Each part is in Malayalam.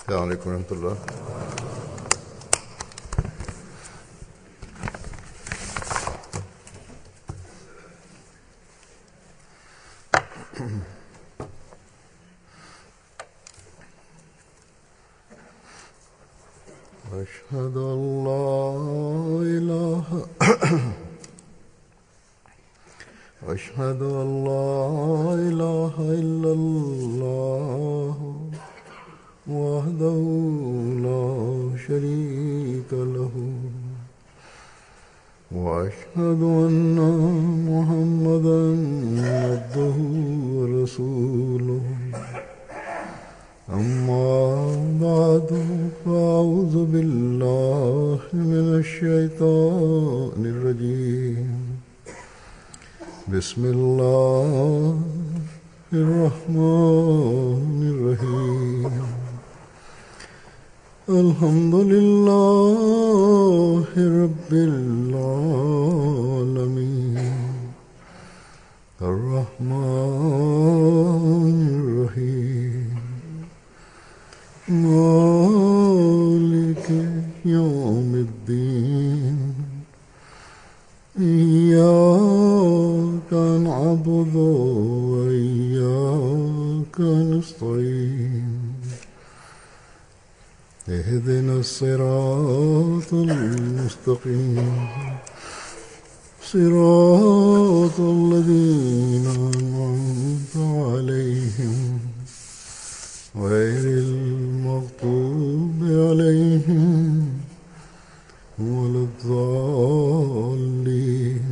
السلام عليكم ورحمة الله أشهد أن لا إله أشهد أن لا إله إلا الله وحده لا شريك له وأشهد أن محمدا عبده ورسوله أما بعد فأعوذ بالله من الشيطان الرجيم بسم الله الرحمن الرحيم الحمد لله رب العالمين الرحمن الرحيم مالك يوم الدين إياك نعبد وإياك نستعين اهدنا الصراط المستقيم صراط الذين أنعمت عليهم غير المغضوب عليهم ولا الضالين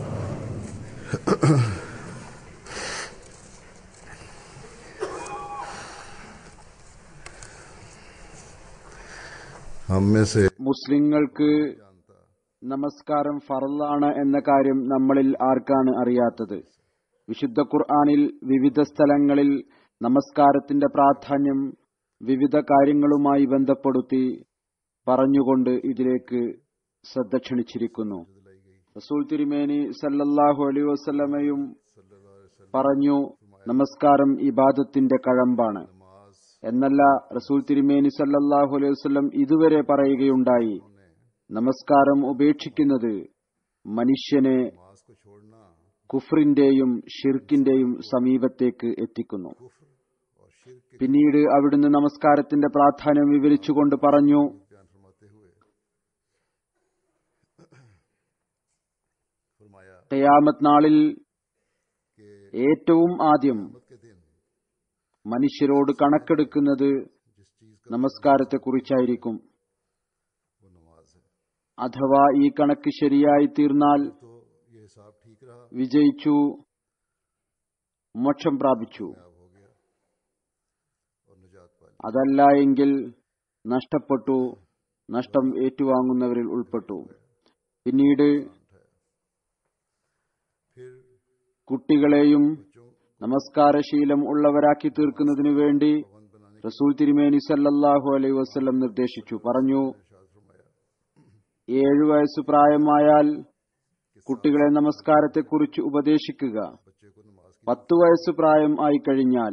हम में से മുസ്ലിങ്ങൾക്ക് നമസ്കാരം ഫറലാണ് എന്ന കാര്യം നമ്മളിൽ ആർക്കാണ് അറിയാത്തത് വിശുദ്ധ ഖുർആാനിൽ വിവിധ സ്ഥലങ്ങളിൽ നമസ്കാരത്തിന്റെ പ്രാധാന്യം വിവിധ കാര്യങ്ങളുമായി ബന്ധപ്പെടുത്തി പറഞ്ഞുകൊണ്ട് ഇതിലേക്ക് ശ്രദ്ധ ക്ഷണിച്ചിരിക്കുന്നു റസൂൽ തിരുമേനി സല്ലല്ലാഹു അലൈഹി വസല്ലമയും പറഞ്ഞു നമസ്കാരം ഇബാദത്തിന്റെ കഴമ്പാണ് എന്നല്ല റസൂൽ തിരുമേനി സല്ലല്ലാഹു അലൈഹി വസല്ലം ഇതുവരെ പറയുകയുണ്ടായി നമസ്കാരം ഉപേക്ഷിക്കുന്നത് മനുഷ്യനെ കുഫറിന്റെയും ഷിർക്കിന്റെയും സമീപത്തേക്ക് എത്തിക്കുന്നു പിന്നീട് അവിടുന്ന് നമസ്കാരത്തിന്റെ പ്രാധാന്യം വിവരിച്ചുകൊണ്ട് പറഞ്ഞു ഖിയാമത്ത് നാളിൽ ഏറ്റവും ആദ്യം മനുഷ്യരോട് കണക്കെടുക്കുന്നത് നമസ്കാരത്തെക്കുറിച്ചായിരിക്കും അഥവാ ഈ കണക്ക് ശരിയായി തീർന്നാൽ വിജയിച്ചു മോക്ഷം പ്രാപിച്ചു അതല്ല എങ്കിൽ നഷ്ടപ്പെട്ടു നഷ്ടം ഏറ്റുവാങ്ങുന്നവരിൽ ഉൾപ്പെട്ടു പിന്നീട് കുട്ടികളെയും നമസ്കാരശീലം ഉള്ളവരാക്കി തീർക്കുന്നതിനു വേണ്ടി റസൂൽ തിരുമേനി സല്ലല്ലാഹു അലൈഹി വസല്ലം നിർദ്ദേശിച്ചു പറഞ്ഞു ഏഴു വയസ്സ് പ്രായമായാൽ കുട്ടികളെ നമസ്കാരത്തെക്കുറിച്ച് ഉപദേശിക്കുക പത്തു വയസ്സ് പ്രായം ആയി കഴിഞ്ഞാൽ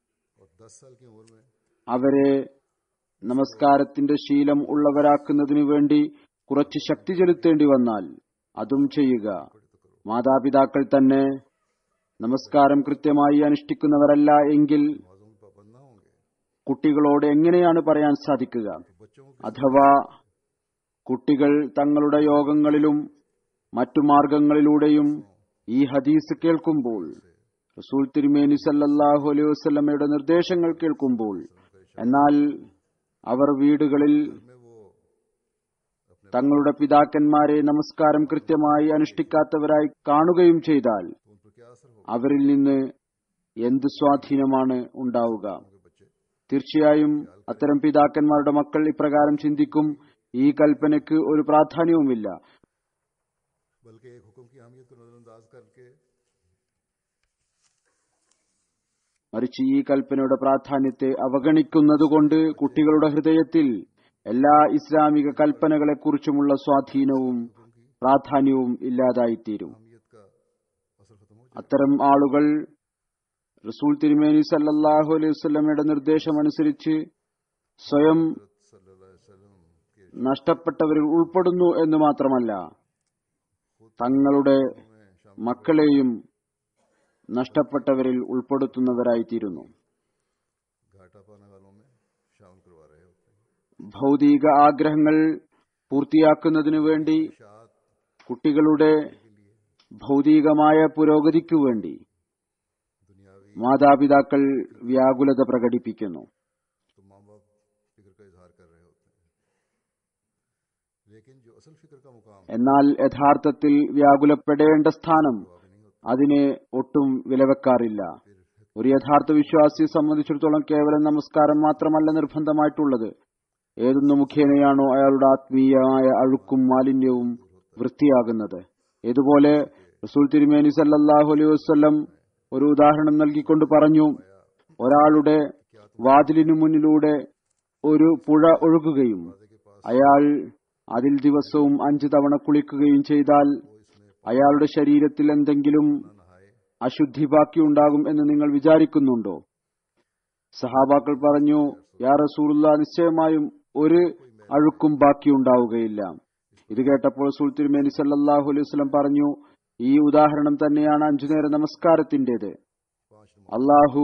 അവരെ നമസ്കാരത്തിന്റെ ശീലം ഉള്ളവരാക്കുന്നതിനു വേണ്ടി കുറച്ച് ശക്തി ചെലുത്തേണ്ടി വന്നാൽ അതും ചെയ്യുക മാതാപിതാക്കൾ തന്നെ നമസ്കാരം കൃത്യമായി അനുഷ്ഠിക്കുന്നവരല്ല എങ്കിൽ കുട്ടികളോട് എങ്ങനെയാണ് പറയാൻ സാധിക്കുക അഥവാ കുട്ടികൾ തങ്ങളുടെ യോഗങ്ങളിലും മറ്റു മാർഗങ്ങളിലൂടെയും ഈ ഹദീസ് കേൾക്കുമ്പോൾ റസൂൽ തിരുമേനി സല്ലല്ലാഹു അലൈഹി വസല്ലമയുടെ നിർദ്ദേശങ്ങൾ കേൾക്കുമ്പോൾ എന്നാൽ അവർ വീടുകളിൽ തങ്ങളുടെ പിതാക്കന്മാരെ നമസ്കാരം കൃത്യമായി അനുഷ്ഠിക്കാത്തവരായി കാണുകയും ചെയ്താൽ അവരിൽ നിന്ന് എന്ത് സ്വാധീനമാണ് ഉണ്ടാവുക തീർച്ചയായും അത്തരം പിതാക്കന്മാരുടെ മക്കൾ ഇപ്രകാരം ചിന്തിക്കും ഈ കൽപ്പനയ്ക്ക് ഒരു പ്രാധാന്യവുമില്ല बल्कि एक हुक्म की अहमियत को नजरअंदाज करके മറിച്ച് ഈ കൽപ്പനയുടെ പ്രാധാന്യത്തെ അവഗണിക്കുന്നതുകൊണ്ട് കുട്ടികളുടെ ഹൃദയത്തിൽ എല്ലാ ഇസ്ലാമിക കൽപ്പനകളെക്കുറിച്ചുമുള്ള സ്വാധീനവും പ്രാധാന്യവും ഇല്ലാതായിത്തീരും अहमियत का असर खत्म हो അത്തരം ആളുകൾ റസൂൽ തിരുമേനി സല്ലല്ലാഹു അലൈഹി വസല്ലമയുടെ നിർദ്ദേശമനുസരിച്ച് സ്വയം सल्लल्लाहु अलैहि वसल्लम के നഷ്ടപ്പെട്ടവരിൽ ഉൾപ്പെടുന്നു എന്ന് മാത്രമല്ല തങ്ങളുടെ മക്കളെയും നഷ്ടപ്പെട്ടവരിൽ ഉൾപ്പെടുത്തുന്നവരായിത്തീരുന്നു घाटा पाने वालों में शामिल करवा रहे होते हैं ഭൗതിക ആഗ്രഹങ്ങൾ പൂർത്തിയാക്കുന്നതിനു വേണ്ടി शाद കുട്ടികളുടെ ഭൗതികമായ പുരോഗതിക്കു വേണ്ടി दुनियावी മാതാപിതാക്കൾ വ്യാകുലത പ്രകടിപ്പിക്കുന്നു तो माँ बाप फिक्र का इजहार कर रहे होते हैं लेकिन जो असल फिक्र का मुकाम എന്നാൽ യഥാർത്ഥത്തിൽ വ്യാകുലപ്പെടേണ്ട സ്ഥാനം അതിനെ ഒട്ടും വിലവെക്കാറില്ല ഒരു യഥാർത്ഥ വിശ്വാസിയെ സംബന്ധിച്ചിടത്തോളം കേവലം നമസ്കാരം മാത്രമല്ല നിർബന്ധമായിട്ടുള്ളത് ഏതൊന്നു മുഖേനയാണോ അയാളുടെ ആത്മീയമായ അഴുക്കും മാലിന്യവും വൃത്തിയാകുന്നത് ഇതുപോലെ റസൂൽ തിരുമേനി സല്ലല്ലാഹു അലൈഹി വസല്ലം ഒരു ഉദാഹരണം നൽകിക്കൊണ്ട് പറഞ്ഞു ഒരാളുടെ വാതിലിനു മുന്നിലൂടെ ഒരു പുഴ ഒഴുകുകയും അയാൾ അതിൽ ദിവസവും അഞ്ചു തവണ കുളിക്കുകയും ചെയ്താൽ അയാളുടെ ശരീരത്തിൽ എന്തെങ്കിലും അശുദ്ധി ബാക്കിയുണ്ടാകും എന്ന് നിങ്ങൾ വിചാരിക്കുന്നുണ്ടോ സഹാബാക്കൾ പറഞ്ഞു യാ റസൂലുള്ള നിശ്ചയമായും ഒരു അഴുക്കും ബാക്കിയുണ്ടാവുകയില്ല ഇത് കേട്ടപ്പോൾ റസൂൽ തിരുമേനി സല്ലല്ലാഹു അലൈഹി വസല്ലം പറഞ്ഞു ഈ ഉദാഹരണം തന്നെയാണ് അഞ്ചുനേര നമസ്കാരത്തിന്റേത് അള്ളാഹു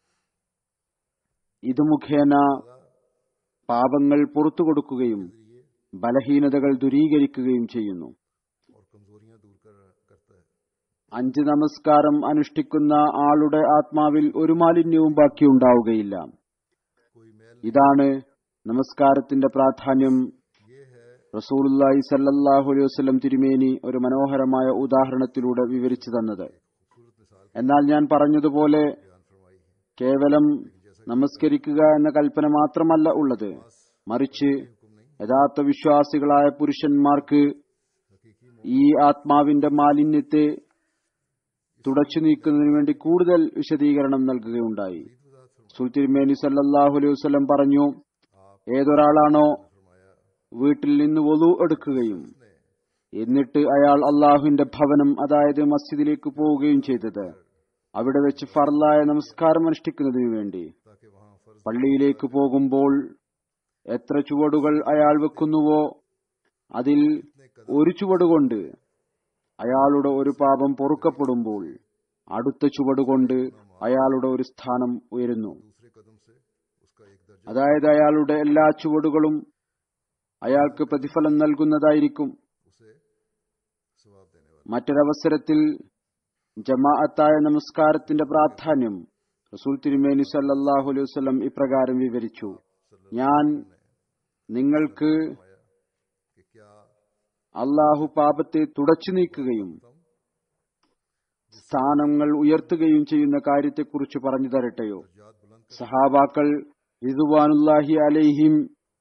ഇത് മുഖേന പാപങ്ങൾ പുറത്തു കൊടുക്കുകയും ബലഹീനതകൾ ദൂരീകരിക്കുകയും ചെയ്യുന്നു और कमजोरियां दूर कर करता है അഞ്ച് നമസ്കാരം അനുഷ്ഠിക്കുന്ന ആളുടെ ആത്മാവിൽ ഒരു മാലിന്യവും ബാക്കിയുണ്ടാവുകയില്ല कोई मैल ഇതാണ് നമസ്കാരത്തിന്റെ പ്രാധാന്യം ये है റസൂലുള്ളാഹി സല്ലല്ലാഹു അലൈഹി വസല്ലം തിരുമേനി ഒരു മനോഹരമായ ഉദാഹരണത്തിലൂടെ വിവരിച്ചു തന്നത് खूबसूरत मिसाल എന്നാൽ ഞാൻ പറഞ്ഞതുപോലെ बयान फरमाई है കേവലം നമസ്കരിക്കുക എന്ന കൽപ്പന മാത്രമല്ല ഉള്ളത് മറിച്ച് യഥാർത്ഥ വിശ്വാസികളായ പുരുഷന്മാർക്ക് ഈ ആത്മാവിന്റെ മാലിന്യത്തെ തുടച്ചു നീക്കുന്നതിന് വേണ്ടി കൂടുതൽ വിശദീകരണം നൽകുകയുണ്ടായി സുൽത്തിരുമേനി സല്ലല്ലാഹു അലൈഹി വസല്ലം പറഞ്ഞു ഏതൊരാളാണോ വീട്ടിൽ നിന്ന് വലു എടുക്കുകയും എന്നിട്ട് അയാൾ അള്ളാഹുവിന്റെ ഭവനം അതായത് മസ്ജിദിലേക്ക് പോവുകയും ചെയ്തത് അവിടെ വെച്ച് ഫർലായ നമസ്കാരം അനുഷ്ഠിക്കുന്നതിനു വേണ്ടി ताकि वहां फर्ज പള്ളിയിലേക്ക് പോകുമ്പോൾ എത്ര ചുവടുകൾ അയാൾ വെക്കുന്നുവോ അതിൽ ഒരു ചുവടുകൊണ്ട് അയാളുടെ ഒരു പാപം പൊറുക്കപ്പെടുമ്പോൾ അടുത്ത ചുവടുകൊണ്ട് അയാളുടെ ഒരു സ്ഥാനം ഉയരുന്നു दूसरे कदम से उसका एक दर्जा അതായത് അയാളുടെ എല്ലാ ചുവടുകളും അയാൾക്ക് പ്രതിഫലം നൽകുന്നതായിരിക്കും उसे सवाब देने वाला മറ്റൊരവസരത്തിൽ ജമാഅത്തായ നമസ്കാരത്തിന്റെ പ്രാധാന്യം റസൂൽ തിരുമേനി സല്ലല്ലാഹു അലൈഹി വസല്ലം ഇപ്രകാരം വിവരിച്ചു ഞാൻ നിങ്ങൾക്ക് कि क्या അള്ളാഹു പാപത്തെ തുടച്ചു നീക്കുകയും സ്ഥാനങ്ങൾ ഉയർത്തുകയും ചെയ്യുന്ന കാര്യത്തെക്കുറിച്ച് പറഞ്ഞു തരട്ടെയോ जात बुलंद സഹാബാക്കൾ റിദുവാനുല്ലാഹി അലൈഹിം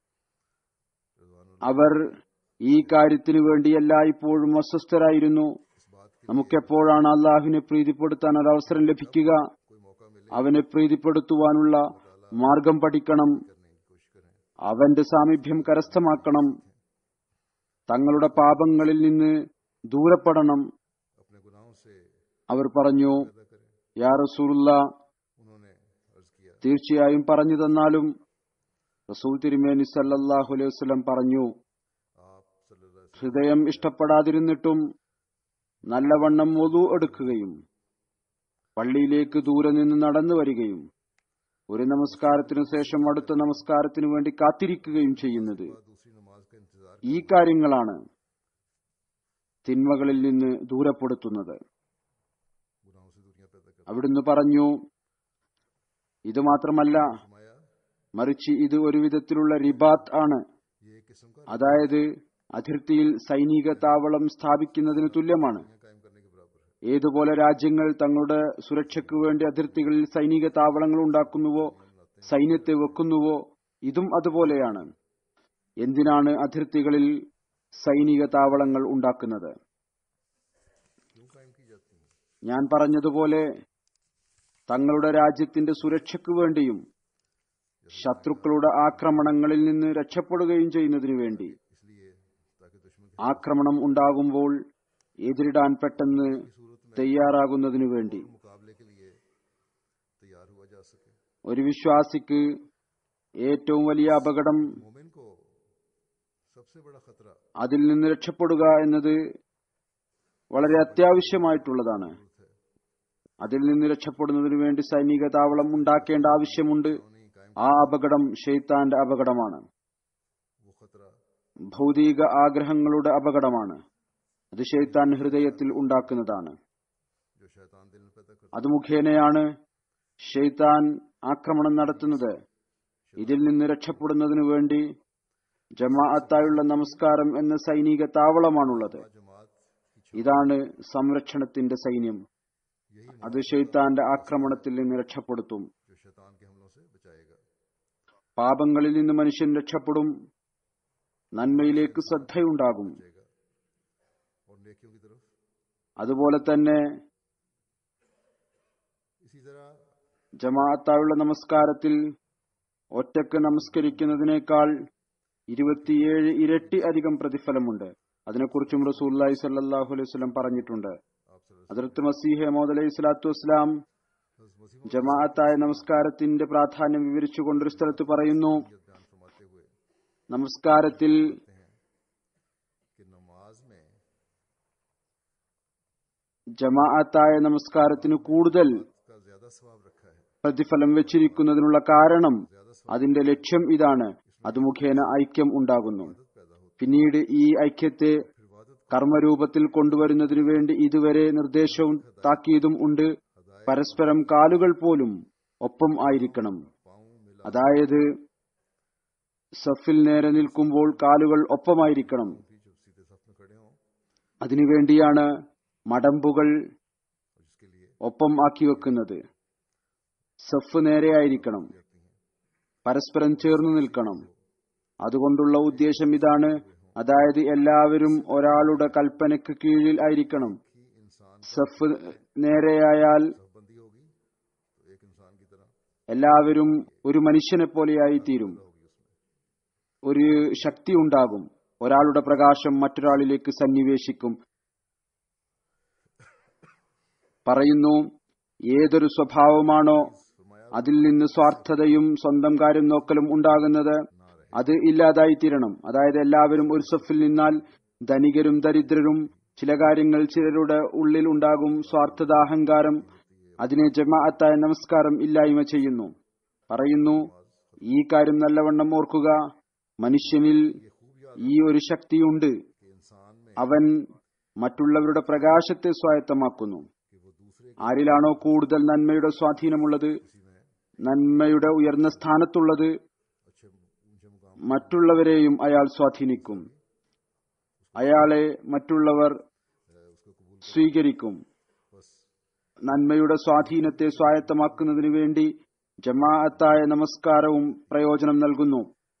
അവർ ഈ കാര്യത്തിനു വേണ്ടി എല്ലായ്പ്പോഴും അസ്വസ്ഥരായിരുന്നു നമുക്കെപ്പോഴാണ് അള്ളാഹുവിനെ പ്രീതിപ്പെടുത്താൻ ഒരു അവസരം ലഭിക്കുക कोई मौका मिले അവനെ പ്രീതിപ്പെടുത്തുവാനുള്ള മാർഗം പഠിക്കണം करने की कोशिश करें അവന്റെ സാമീപ്യം കരസ്ഥമാക്കണം തങ്ങളുടെ പാപങ്ങളിൽ നിന്ന് ദൂരപ്പെടണം अपने गुनाहों से അവർ പറഞ്ഞു पैदा करें യാ റസൂലുള്ള उन्होंने अर्ज किया തീർച്ചയായും പറഞ്ഞു തന്നാലും റസൂൽ തിരുമേനി സല്ലല്ലാഹു അലൈഹി വസല്ലം പറഞ്ഞു आप सल्लल्लाहु अलैहि ഹൃദയം ഇഷ്ടപ്പെടാതിരുന്നിട്ടും നല്ലവണ്ണം ഒതു എടുക്കുകയും പള്ളിയിലേക്ക് ദൂരെ നിന്ന് നടന്നു വരികയും ഒരു നമസ്കാരത്തിനു ശേഷം അടുത്ത നമസ്കാരത്തിനു വേണ്ടി കാത്തിരിക്കുകയും ചെയ്യുന്നത് वसल्लम दूसरी नमाज का इंतजार ഈ കാര്യങ്ങളാണ് തിന്മകളിൽ നിന്ന് ദൂരപ്പെടുത്തുന്നത് गुनाहों से दूरियां पैदा कर അവിടുന്ന് പറഞ്ഞു ഇത് മാത്രമല്ല फरमाया മറിച്ച് ഇത് ഒരു വിധത്തിലുള്ള റിബാത്ത് ആണ് ये एक किस्म का അതായത് അതിർത്തിയിൽ സൈനിക താവളം സ്ഥാപിക്കുന്നതിന് തുല്യമാണ് दुनिया कायम करने के बराबर है ഏതുപോലെ രാജ്യങ്ങൾ തങ്ങളുടെ സുരക്ഷയ്ക്ക് വേണ്ടി അതിർത്തികളിൽ സൈനിക താവളങ്ങൾ ഉണ്ടാക്കുന്നുവോ സൈന്യത്തെ വെക്കുന്നുവോ ഇതും അതുപോലെയാണ് എന്തിനാണ് അതിർത്തികളിൽ സൈനിക താവളങ്ങൾ ഉണ്ടാക്കുന്നത് क्यों कायम की जाती है ഞാൻ പറഞ്ഞതുപോലെ തങ്ങളുടെ രാജ്യത്തിന്റെ സുരക്ഷയ്ക്ക് വേണ്ടിയും ശത്രുക്കളുടെ ആക്രമണങ്ങളിൽ നിന്ന് രക്ഷപ്പെടുകയും ചെയ്യുന്നതിനു വേണ്ടി इसलिए ताकि दुश्मन के ആക്രമണം ഉണ്ടാകുമ്പോൾ എതിരിടാൻ പെട്ടെന്ന് തയ്യാറാകുന്നതിനു വേണ്ടി मुकाबले के लिए तैयार हुआ जा सके ഒരു വിശ്വാസിക്ക് ഏറ്റവും വലിയ അപകടം मोमिन को सबसे बड़ा खतरा അതിൽ നിന്ന് രക്ഷപ്പെടുക എന്നത് വളരെ അത്യാവശ്യമായിട്ടുള്ളതാണ് അതിൽ നിന്ന് രക്ഷപ്പെടുന്നതിനു വേണ്ടി സൈനിക താവളം ഉണ്ടാക്കേണ്ട ആവശ്യമുണ്ട് नहीं कायम ആ അപകടം ഷെയ്ത്താന്റെ അപകടമാണ് वो खतरा ഭൗതിക ആഗ്രഹങ്ങളുടെ അപകടമാണ് അത് ഷെയ്ത്താൻ ഹൃദയത്തിൽ ഉണ്ടാക്കുന്നതാണ് जो शैतान दिल में पैदा करता അത് മുഖേനയാണ് ഷെയ്ത്താൻ ആക്രമണം നടത്തുന്നത് ഇതിൽ നിന്ന് രക്ഷപ്പെടുന്നതിനു വേണ്ടി ജമാഅത്തായുള്ള നമസ്കാരം എന്ന സൈനിക താവളമാണുള്ളത് है जमात की ഇതാണ് സംരക്ഷണത്തിന്റെ സൈന്യം यही അത് ഷെയ്ത്താന്റെ ആക്രമണത്തിൽ നിന്ന് രക്ഷപ്പെടുത്തും जो शैतान के हमलों से बचाएगा പാപങ്ങളിൽ നിന്ന് മനുഷ്യൻ രക്ഷപ്പെടും നന്മയിലേക്ക് ശ്രദ്ധയുണ്ടാകും बचाएगा और नेकियों की तरफ അതുപോലെ തന്നെ इसी तरह ജമാഅത്തായുള്ള നമസ്കാരത്തിൽ ഒറ്റക്ക് നമസ്കരിക്കുന്നതിനേക്കാൾ ഇരുപത്തിയേഴ് ഇരട്ടി അധികം പ്രതിഫലമുണ്ട് അതിനെക്കുറിച്ചും റസൂല്ലായി സല്ലാഹു അലൈഹി വസല്ലം പറഞ്ഞിട്ടുണ്ട് आप सर അതിർത്ത് മസീഹ് മോദ് അലൈഹി സ്വലാത്തു വസ്സലാം मसीह ജമാഅത്തായ നമസ്കാരത്തിന്റെ പ്രാധാന്യം വിവരിച്ചുകൊണ്ടൊരു സ്ഥലത്ത് പറയുന്നു बयान फरमाते हुए നമസ്കാരത്തിൽ कहते हैं कि नमाज में ജമാഅത്തായ നമസ്കാരത്തിന് കൂടുതൽ का ज्यादा स्वभाव रखा है പ്രതിഫലം വെച്ചിരിക്കുന്നതിനുള്ള കാരണം ज्यादा അതിന്റെ ലക്ഷ്യം ഇതാണ് അത് മുഖേന ഐക്യം ഉണ്ടാകുന്നു स्वागत पैदा होती പിന്നീട് ഈ ഐക്യത്തെ है फिर वादत കർമ്മരൂപത്തിൽ കൊണ്ടുവരുന്നതിനു വേണ്ടി ഇതുവരെ നിർദ്ദേശവും താക്കീതും ഉണ്ട് പരസ്പരം കാലുകൾ പോലും ഒപ്പം ആയിരിക്കണം पाँव मिला അതായത് സഫിൽ നേരെ നിൽക്കുമ്പോൾ കാലുകൾ ഒപ്പമായിരിക്കണം भी जब सीधे सफ में खड़े हों അതിനുവേണ്ടിയാണ് മടമ്പുകൾ और जिसके लिए ഒപ്പം ആക്കി വെക്കുന്നത് സഫ് നേരെയായിരിക്കണം जाती हैं പരസ്പരം ചേർന്ന് നിൽക്കണം അതുകൊണ്ടുള്ള ഉദ്ദേശം ഇതാണ് അതായത് എല്ലാവരും ഒരാളുടെ കൽപ്പനയ്ക്ക് കീഴിൽ ആയിരിക്കണം कि इंसान സഫ് നേരെയായാൽ सफबंदी होगी तो एक इंसान की तरह എല്ലാവരും ഒരു മനുഷ്യനെ പോലെയായി തീരും होगी उसमें ഒരു ശക്തി ഉണ്ടാകും ഒരാളുടെ പ്രകാശം മറ്റൊരാളിലേക്ക് സന്നിവേശിക്കും പറയുന്നു ഏതൊരു സ്വഭാവമാണോ फरमाया അതിൽ നിന്ന് സ്വാർത്ഥതയും സ്വന്തം കാര്യം നോക്കലും ഉണ്ടാകുന്നത് അത് ഇല്ലാതായി തീരണം അതായത് എല്ലാവരും ഒരു സഫിൽ നിന്നാൽ ധനികരും ദരിദ്രരും ചില കാര്യങ്ങൾ ചിലരുടെ ഉള്ളിൽ ഉണ്ടാകും സ്വാർത്ഥത അഹങ്കാരം അതിനെ ജമാഅത്തായ നമസ്കാരം ഇല്ലായ്മ ചെയ്യുന്നു പറയുന്നു ഈ കാര്യം നല്ലവണ്ണം ഓർക്കുക മനുഷ്യനിൽ ये खूब याद ഈ ഒരു ശക്തിയുണ്ട് कि इंसान में അവൻ മറ്റുള്ളവരുടെ പ്രകാശത്തെ സ്വായത്തമാക്കുന്നു कि वो दूसरे ആരിലാണോ കൂടുതൽ നന്മയുടെ സ്വാധീനമുള്ളത് किसी में നന്മയുടെ ഉയർന്ന സ്ഥാനത്തുള്ളത് अच्छे ऊंचे मुकाम മറ്റുള്ളവരെയും അയാൾ സ്വാധീനിക്കും അയാളെ മറ്റുള്ളവർ उसको कबूल സ്വീകരിക്കും बस നന്മയുടെ സ്വാധീനത്തെ സ്വായത്തമാക്കുന്നതിനു വേണ്ടി ജമാഅത്തായ നമസ്കാരവും പ്രയോജനം നൽകുന്നു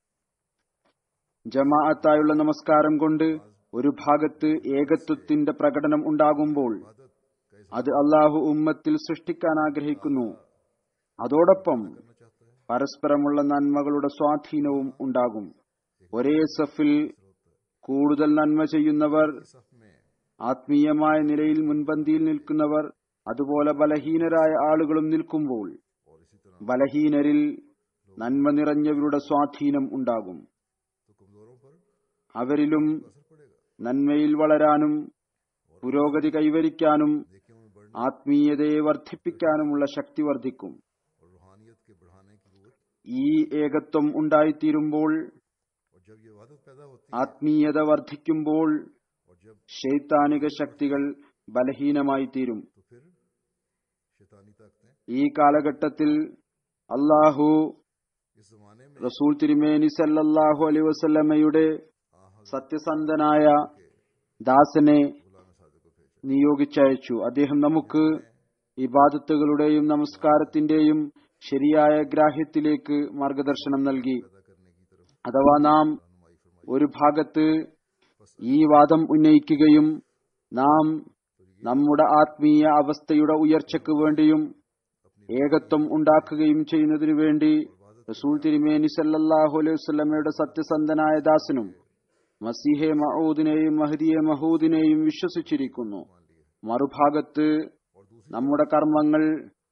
ജമാഅത്തായുള്ള നമസ്കാരം കൊണ്ട് ഒരു ഭാഗത്ത് ഏകത്വത്തിന്റെ പ്രകടനം ഉണ്ടാകുമ്പോൾ इबादत का इस അത് അള്ളാഹു ഉമ്മത്തിൽ സൃഷ്ടിക്കാൻ ആഗ്രഹിക്കുന്നു അതോടൊപ്പം करना चाहता है പരസ്പരമുള്ള നന്മകളുടെ സ്വാധീനവും ഉണ്ടാകും ഒരേ സഫിൽ കൂടുതൽ നന്മ ചെയ്യുന്നവർ सफ में ആത്മീയമായ നിലയിൽ മുൻപന്തിയിൽ നിൽക്കുന്നവർ അതുപോലെ ബലഹീനരായ ആളുകളും നിൽക്കുമ്പോൾ और इसी तरह ബലഹീനരിൽ നന്മ നിറഞ്ഞവരുടെ സ്വാധീനം ഉണ്ടാകും तो कमजोरों पर അവരിലും असर पड़ेगा നന്മയിൽ വളരാനും പുരോഗതി കൈവരിക്കാനും नेकियों में बढ़ने ആത്മീയതയെ വർദ്ധിപ്പിക്കാനുമുള്ള ശക്തി വർദ്ധിക്കും और रूहानियत के बढ़ाने की जरूरत ഈ ഏകത്വം ഉണ്ടായിത്തീരുമ്പോൾ और जब ये वादत पैदा होती है ആത്മീയത വർദ്ധിക്കുമ്പോൾ और जब ശൈത്താനിക ശക്തികൾ ബലഹീനമായി തീരും तो फिर शैतानी ताकतें ഈ കാലഘട്ടത്തിൽ അള്ളാഹു इस जमाने में റസൂൽ തിരുമേനി സല്ലല്ലാഹു അലൈഹി വസല്ലമയുടെ आ സത്യസന്ധനായ ദാസനെ गुलाम सादिक को भेजा നിയോഗിച്ചയച്ചു അദ്ദേഹം നമുക്ക് ഇബാദത്തുകളുടെയും നമസ്കാരത്തിന്റെയും ശരിയായ ഗ്രാഹ്യത്തിലേക്ക് മാർഗദർശനം നൽകി पैदा करने की तरफ അഥവാ നാം रहनुमाई फरमाई ഒരു ഭാഗത്ത് ഈ വാദം ഉന്നയിക്കുകയും നാം നമ്മുടെ ആത്മീയ അവസ്ഥയുടെ ഉയർച്ചയ്ക്ക് വേണ്ടിയും ഏകത്വം ഉണ്ടാക്കുകയും ചെയ്യുന്നതിനു വേണ്ടി റസൂൽ തിരുമേനി സല്ലല്ലാഹു അലൈഹി വസല്ലമയുടെ സത്യസന്ധനായ ദാസനും മസീഹെ മഹൂദിനെയും മഹദിയെ മഹൂദിനെയും വിശ്വസിച്ചിരിക്കുന്നു മറുഭാഗത്ത് നമ്മുടെ കർമ്മങ്ങൾ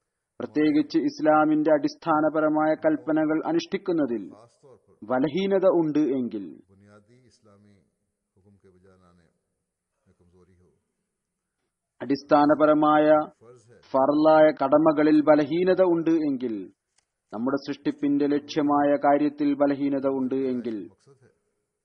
പ്രത്യേകിച്ച് ഇസ്ലാമിന്റെ അടിസ്ഥാനപരമായ കൽപ്പനകൾ അനുഷ്ഠിക്കുന്നതിൽ खास तौर पर ബലഹീനത ഉണ്ട് എങ്കിൽ बुनियादी इस्लामी हुक्म के बजा लाने में कमजोरी हो അടിസ്ഥാനപരമായ फर्ज है ഫർലായ കടമകളിൽ ബലഹീനത ഉണ്ട് എങ്കിൽ നമ്മുടെ സൃഷ്ടിപ്പിന്റെ ലക്ഷ്യമായ കാര്യത്തിൽ ബലഹീനത ഉണ്ട് എങ്കിൽ मकसद है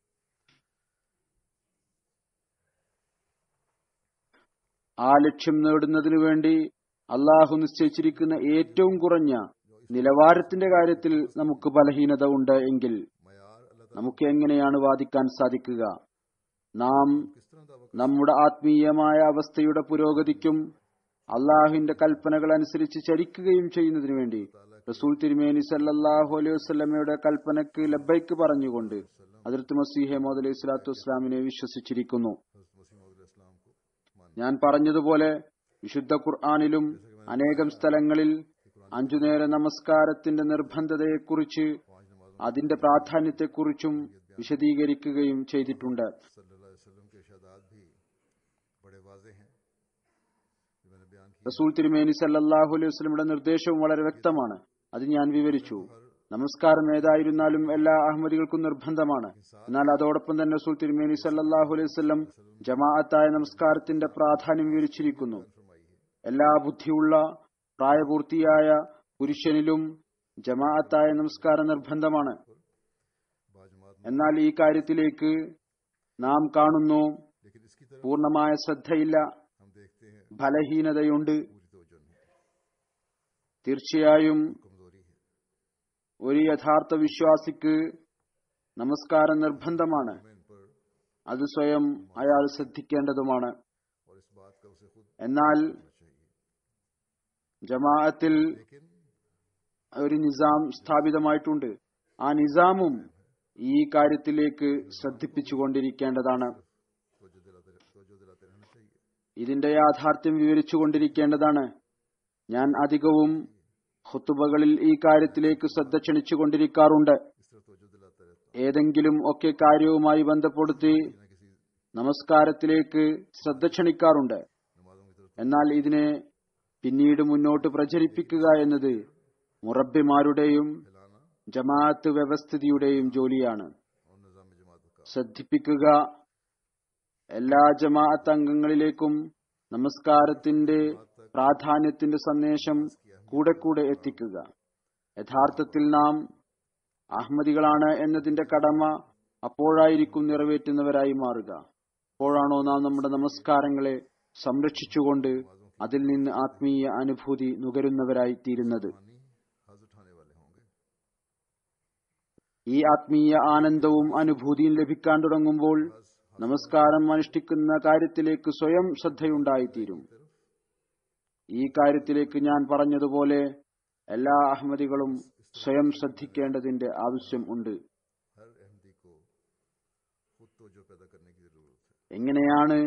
ആ ലക്ഷ്യം നേടുന്നതിനു വേണ്ടി അള്ളാഹു നിശ്ചയിച്ചിരിക്കുന്ന ഏറ്റവും കുറഞ്ഞ നിലവാരത്തിന്റെ കാര്യത്തിൽ നമുക്ക് ബലഹീനത ഉണ്ട് എങ്കിൽ मैार अल्लाह നമുക്ക് എങ്ങനെയാണ് വാദിക്കാൻ സാധിക്കുക നാം किस तरह दावा നമ്മുടെ ആത്മീയമായ അവസ്ഥയുടെ പുരോഗതിക്കും അള്ളാഹുവിന്റെ കൽപ്പനകൾ അനുസരിച്ച് ചരിക്കുകയും ചെയ്യുന്നതിനു വേണ്ടി റസൂൽ തിരുമേനി സല്ലല്ലാഹു അലൈഹി വസല്ലമയുടെ കൽപ്പനക്ക് ലബ്ബൈക്ക് പറഞ്ഞുകൊണ്ട് അതിർത്ത് മസീഹെ മോദ് അലൈഹി സ്വലാത്തു വസ്സലാമിനെ വിശ്വസിച്ചിരിക്കുന്നു हजरत मसीह मौद इस्लाम को मान ഞാൻ പറഞ്ഞതുപോലെ വിശുദ്ധ ഖുർആാനിലും അനേകം സ്ഥലങ്ങളിൽ അഞ്ചുനേര നമസ്കാരത്തിന്റെ നിർബന്ധതയെക്കുറിച്ച് पांच नमाजों അതിന്റെ പ്രാധാന്യത്തെക്കുറിച്ചും വിശദീകരിക്കുകയും ചെയ്തിട്ടുണ്ട് सल्लल्लाहु अलैहि वसल्लम के इरशादात भी बड़े वाजे हैं जो मैंने बयान किया റസൂൽ തിരുമേനി സല്ലല്ലാഹു അലൈഹി വസല്ലമയുടെ നിർദ്ദേശവും വളരെ വ്യക്തമാണ് അത് ഞാൻ വിവരിച്ചു നമസ്കാരം ഏതായിരുന്നാലും എല്ലാ അഹമ്മദികൾക്കും നിർബന്ധമാണ് എന്നാൽ അതോടൊപ്പം തന്നെ റസൂൽ തിരുമേനി സല്ലല്ലാഹു അലൈഹി വസല്ലം ജമാഅത്തായ നമസ്കാരത്തിന്റെ പ്രാധാന്യം വിവരിച്ചിരിക്കുന്നു फरमाई है എല്ലാ ബുദ്ധിയുള്ള പ്രായപൂർത്തിയായ പുരുഷനിലും ജമാഅത്തായ നമസ്കാരം നിർബന്ധമാണ് बाजमात എന്നാൽ ഈ കാര്യത്തിലേക്ക് നാം കാണുന്നു लेकिन इसकी तरफ പൂർണ്ണമായ ശ്രദ്ധയില്ല हम देखते हैं ഫലഹീനതയുണ്ട് पूरी तवज्जो नहीं തീർച്ചയായും कमजोरी है ഒരു യഥാർത്ഥ വിശ്വാസിക്ക് നമസ്കാരം നിർബന്ധമാണ് हमें इन पर അത് സ്വയം അയാൾ ശ്രദ്ധിക്കേണ്ടതുമാണ് और इस बात का उसे खुद എന്നാൽ करना चाहिए ജമാഅത്തിൽ लेकिन ഒരു നിസാം സ്ഥാപിതമായിട്ടുണ്ട് ആ നിസാമും ഈ കാര്യത്തിലേക്ക് ശ്രദ്ധിപ്പിച്ചുകൊണ്ടിരിക്കേണ്ടതാണ് तवज्जो दिलाते तवज्जो दिलाते रहना चाहिए ഇതിന്റെ യാഥാർത്ഥ്യം വിവരിച്ചുകൊണ്ടിരിക്കേണ്ടതാണ് ഞാൻ അധികവും ഹുത്തുബകളിൽ ഈ കാര്യത്തിലേക്ക് ശ്രദ്ധ ക്ഷണിച്ചുകൊണ്ടിരിക്കാറുണ്ട് इस तरह तवज्जो दिलाता रहता ഏതെങ്കിലും ഒക്കെ കാര്യവുമായി ബന്ധപ്പെടുത്തി हूं ना किसी നമസ്കാരത്തിലേക്ക് ശ്രദ്ധ ക്ഷണിക്കാറുണ്ട് नमाजों की तरफ എന്നാൽ ഇതിനെ പിന്നീട് മുന്നോട്ട് പ്രചരിപ്പിക്കുക എന്നത് മുറബിമാരുടെയും फैलाना ജമാഅത്ത് വ്യവസ്ഥിതിയുടെയും ജോലിയാണ് और निज़ाम जमात का ശ്രദ്ധിപ്പിക്കുക എല്ലാ ജമാഅത്ത് അംഗങ്ങളിലേക്കും നമസ്കാരത്തിന്റെ പ്രാധാന്യത്തിന്റെ സന്ദേശം കൂടെ കൂടെ എത്തിക്കുക യഥാർത്ഥത്തിൽ നാം അഹമ്മദികളാണ് എന്നതിന്റെ കടമ അപ്പോഴായിരിക്കും നിറവേറ്റുന്നവരായി മാറുക അപ്പോഴാണോ നാം നമ്മുടെ നമസ്കാരങ്ങളെ സംരക്ഷിച്ചുകൊണ്ട് അതിൽ നിന്ന് ആത്മീയ അനുഭൂതി നുകരുന്നവരായി തീരുന്നത് पानी हज उठाने वाले होंगे ഈ ആത്മീയ ആനന്ദവും അനുഭൂതിയും ലഭിക്കാൻ തുടങ്ങുമ്പോൾ നമസ്കാരം അനുഷ്ഠിക്കുന്ന കാര്യത്തിലേക്ക് സ്വയം ശ്രദ്ധയുണ്ടായിത്തീരും ഈ കാര്യത്തിലേക്ക് ഞാൻ പറഞ്ഞതുപോലെ എല്ലാ അഹമ്മദികളും സ്വയം ശ്രദ്ധിക്കേണ്ടതിന്റെ ആവശ്യം ഉണ്ട് हर अहमदी को खुद तवज्जो पैदा करने की जरूरत है എങ്ങനെയാണ്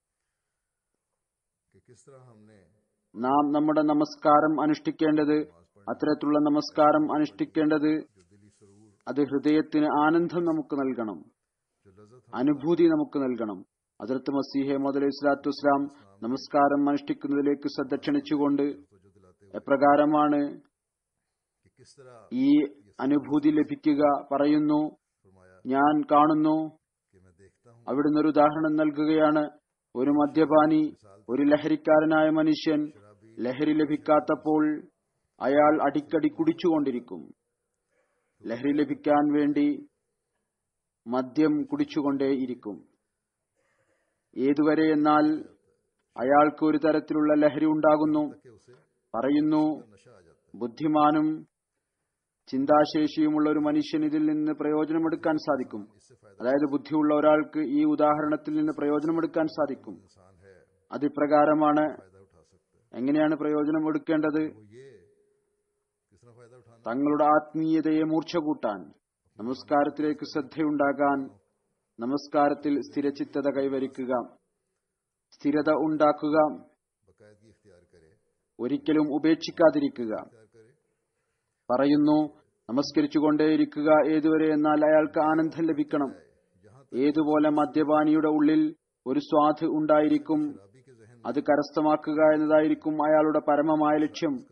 कि किस तरह हमने നാം നമ്മുടെ നമസ്കാരം അനുഷ്ഠിക്കേണ്ടത് അത്തരത്തിലുള്ള നമസ്കാരം അനുഷ്ഠിക്കേണ്ടത് जो दिली सरूर അത് ഹൃദയത്തിന് ആനന്ദം നമുക്ക് നൽകണം जो लज्जत അനുഭൂതി നമുക്ക് നൽകണം അതിർത്ത് മസീഹെ മുതലേ സ്വലാത്തു വസ്ലാം നമസ്കാരം അനുഷ്ഠിക്കുന്നതിലേക്ക് ശ്രദ്ധ ക്ഷണിച്ചുകൊണ്ട് तवज्जो दिलाते हुए എപ്രകാരമാണ് कि किस तरह ഈ അനുഭൂതി ലഭിക്കുക പറയുന്നു फरमाया ഞാൻ കാണുന്നു कि मैं देखता हूँ അവിടുന്ന് ഒരു ഉദാഹരണം നൽകുകയാണ് ഒരു മദ്യപാനി ഒരു ലഹരിക്കാരനായ മനുഷ്യൻ ലഹരി ലഭിക്കാത്തപ്പോൾ അയാൾ അടിക്കടി കുടിച്ചുകൊണ്ടിരിക്കും ലഹരി ലഭിക്കാൻ വേണ്ടി മദ്യം കുടിച്ചുകൊണ്ടേയിരിക്കും ഏതുവരെ എന്നാൽ അയാൾക്ക് ഒരു തരത്തിലുള്ള ലഹരി ഉണ്ടാകുന്നു कि उसे പറയുന്നു नशा आ जाता ബുദ്ധിമാനും ചിന്താശേഷിയുമുള്ള ഒരു മനുഷ്യൻ ഇതിൽ നിന്ന് പ്രയോജനമെടുക്കാൻ സാധിക്കും है इससे फायदा അതായത് ബുദ്ധിയുള്ള ഒരാൾക്ക് ഈ ഉദാഹരണത്തിൽ നിന്ന് പ്രയോജനമെടുക്കാൻ സാധിക്കും इंसान है അത് ഇപ്രകാരമാണ് फायदा उठा सकता है എങ്ങനെയാണ് പ്രയോജനം എടുക്കേണ്ടത് वो ये किस तरह फायदा उठाना തങ്ങളുടെ ആത്മീയതയെ മൂർച്ച കൂട്ടാൻ നമസ്കാരത്തിലേക്ക് ശ്രദ്ധയുണ്ടാകാൻ നമസ്കാരത്തിൽ സ്ഥിരചിത്തത കൈവരിക്കുക സ്ഥിരത ഉണ്ടാക്കുക बाकायदगी इख्तियार करे ഒരിക്കലും ഉപേക്ഷിക്കാതിരിക്കുക इख्तियार करे പറയുന്നു നമസ്കരിച്ചുകൊണ്ടേയിരിക്കുക ഏതുവരെ എന്നാൽ അയാൾക്ക് ആനന്ദം ലഭിക്കണം यहाँ ഏതുപോലെ മദ്യപാനിയുടെ ഉള്ളിൽ ഒരു സ്വാദ് ഉണ്ടായിരിക്കും शराबी के जहन അത് കരസ്ഥമാക്കുക എന്നതായിരിക്കും അയാളുടെ പരമമായ ലക്ഷ്യം का हासिल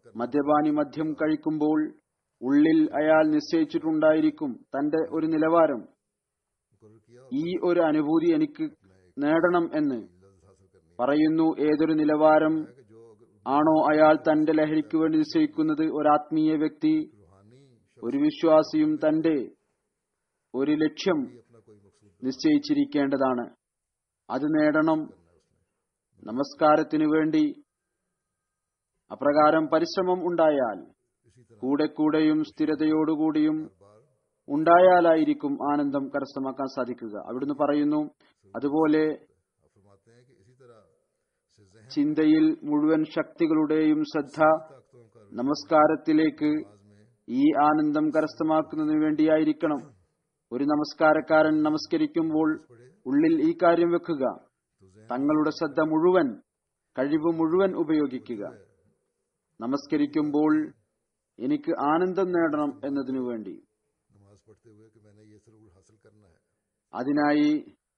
മദ്യപാനി മദ്യം കഴിക്കുമ്പോൾ ഉള്ളിൽ അയാൾ നിശ്ചയിച്ചിട്ടുണ്ടായിരിക്കും തന്റെ ഒരു നിലവാരം मुकर किया ഈ ഒരു അനുഭൂതി എനിക്ക് നേടണം എന്ന് लज्जत हासिल करनी പറയുന്നു ഏതൊരു നിലവാരം है कि जो अगर ആണോ അയാൾ തന്റെ ലഹരിക്ക് വേണ്ടി നിശ്ചയിക്കുന്നത് ഒരാത്മീയ വ്യക്തി रूहानी शख्स ഒരു വിശ്വാസിയും തന്റെ ഒരു ലക്ഷ്യം भी अपना कोई मकसूद നിശ്ചയിച്ചിരിക്കേണ്ടതാണ് അത് നേടണം करना है उसने നമസ്കാരത്തിനു വേണ്ടി അപ്രകാരം പരിശ്രമം ഉണ്ടായാൽ इसी तरह കൂടെ കൂടെയും സ്ഥിരതയോടുകൂടിയും बार ഉണ്ടായാലായിരിക്കും ആനന്ദം കരസ്ഥമാക്കാൻ സാധിക്കുക അവിടുന്ന് പറയുന്നു അതുപോലെ आप फरमाते हैं कि इसी तरह से जहन ചിന്തയിൽ മുഴുവൻ ശക്തികളുടെയും ശ്രദ്ധ ताकतों का നമസ്കാരത്തിലേക്ക് नमाज में ഈ ആനന്ദം കരസ്ഥമാക്കുന്നതിന് വേണ്ടിയായിരിക്കണം ഒരു നമസ്കാരക്കാരൻ നമസ്കരിക്കുമ്പോൾ ഉള്ളിൽ ഈ കാര്യം വെക്കുക तो जहन തങ്ങളുടെ ശ്രദ്ധ മുഴുവൻ കഴിവ് മുഴുവൻ ഉപയോഗിക്കുക നമസ്കരിക്കുമ്പോൾ എനിക്ക് ആനന്ദം നേടണം എന്നതിനു വേണ്ടി नमाज पढ़ते हुए कि मैंने ये सरूर हासिल करना है അതിനായി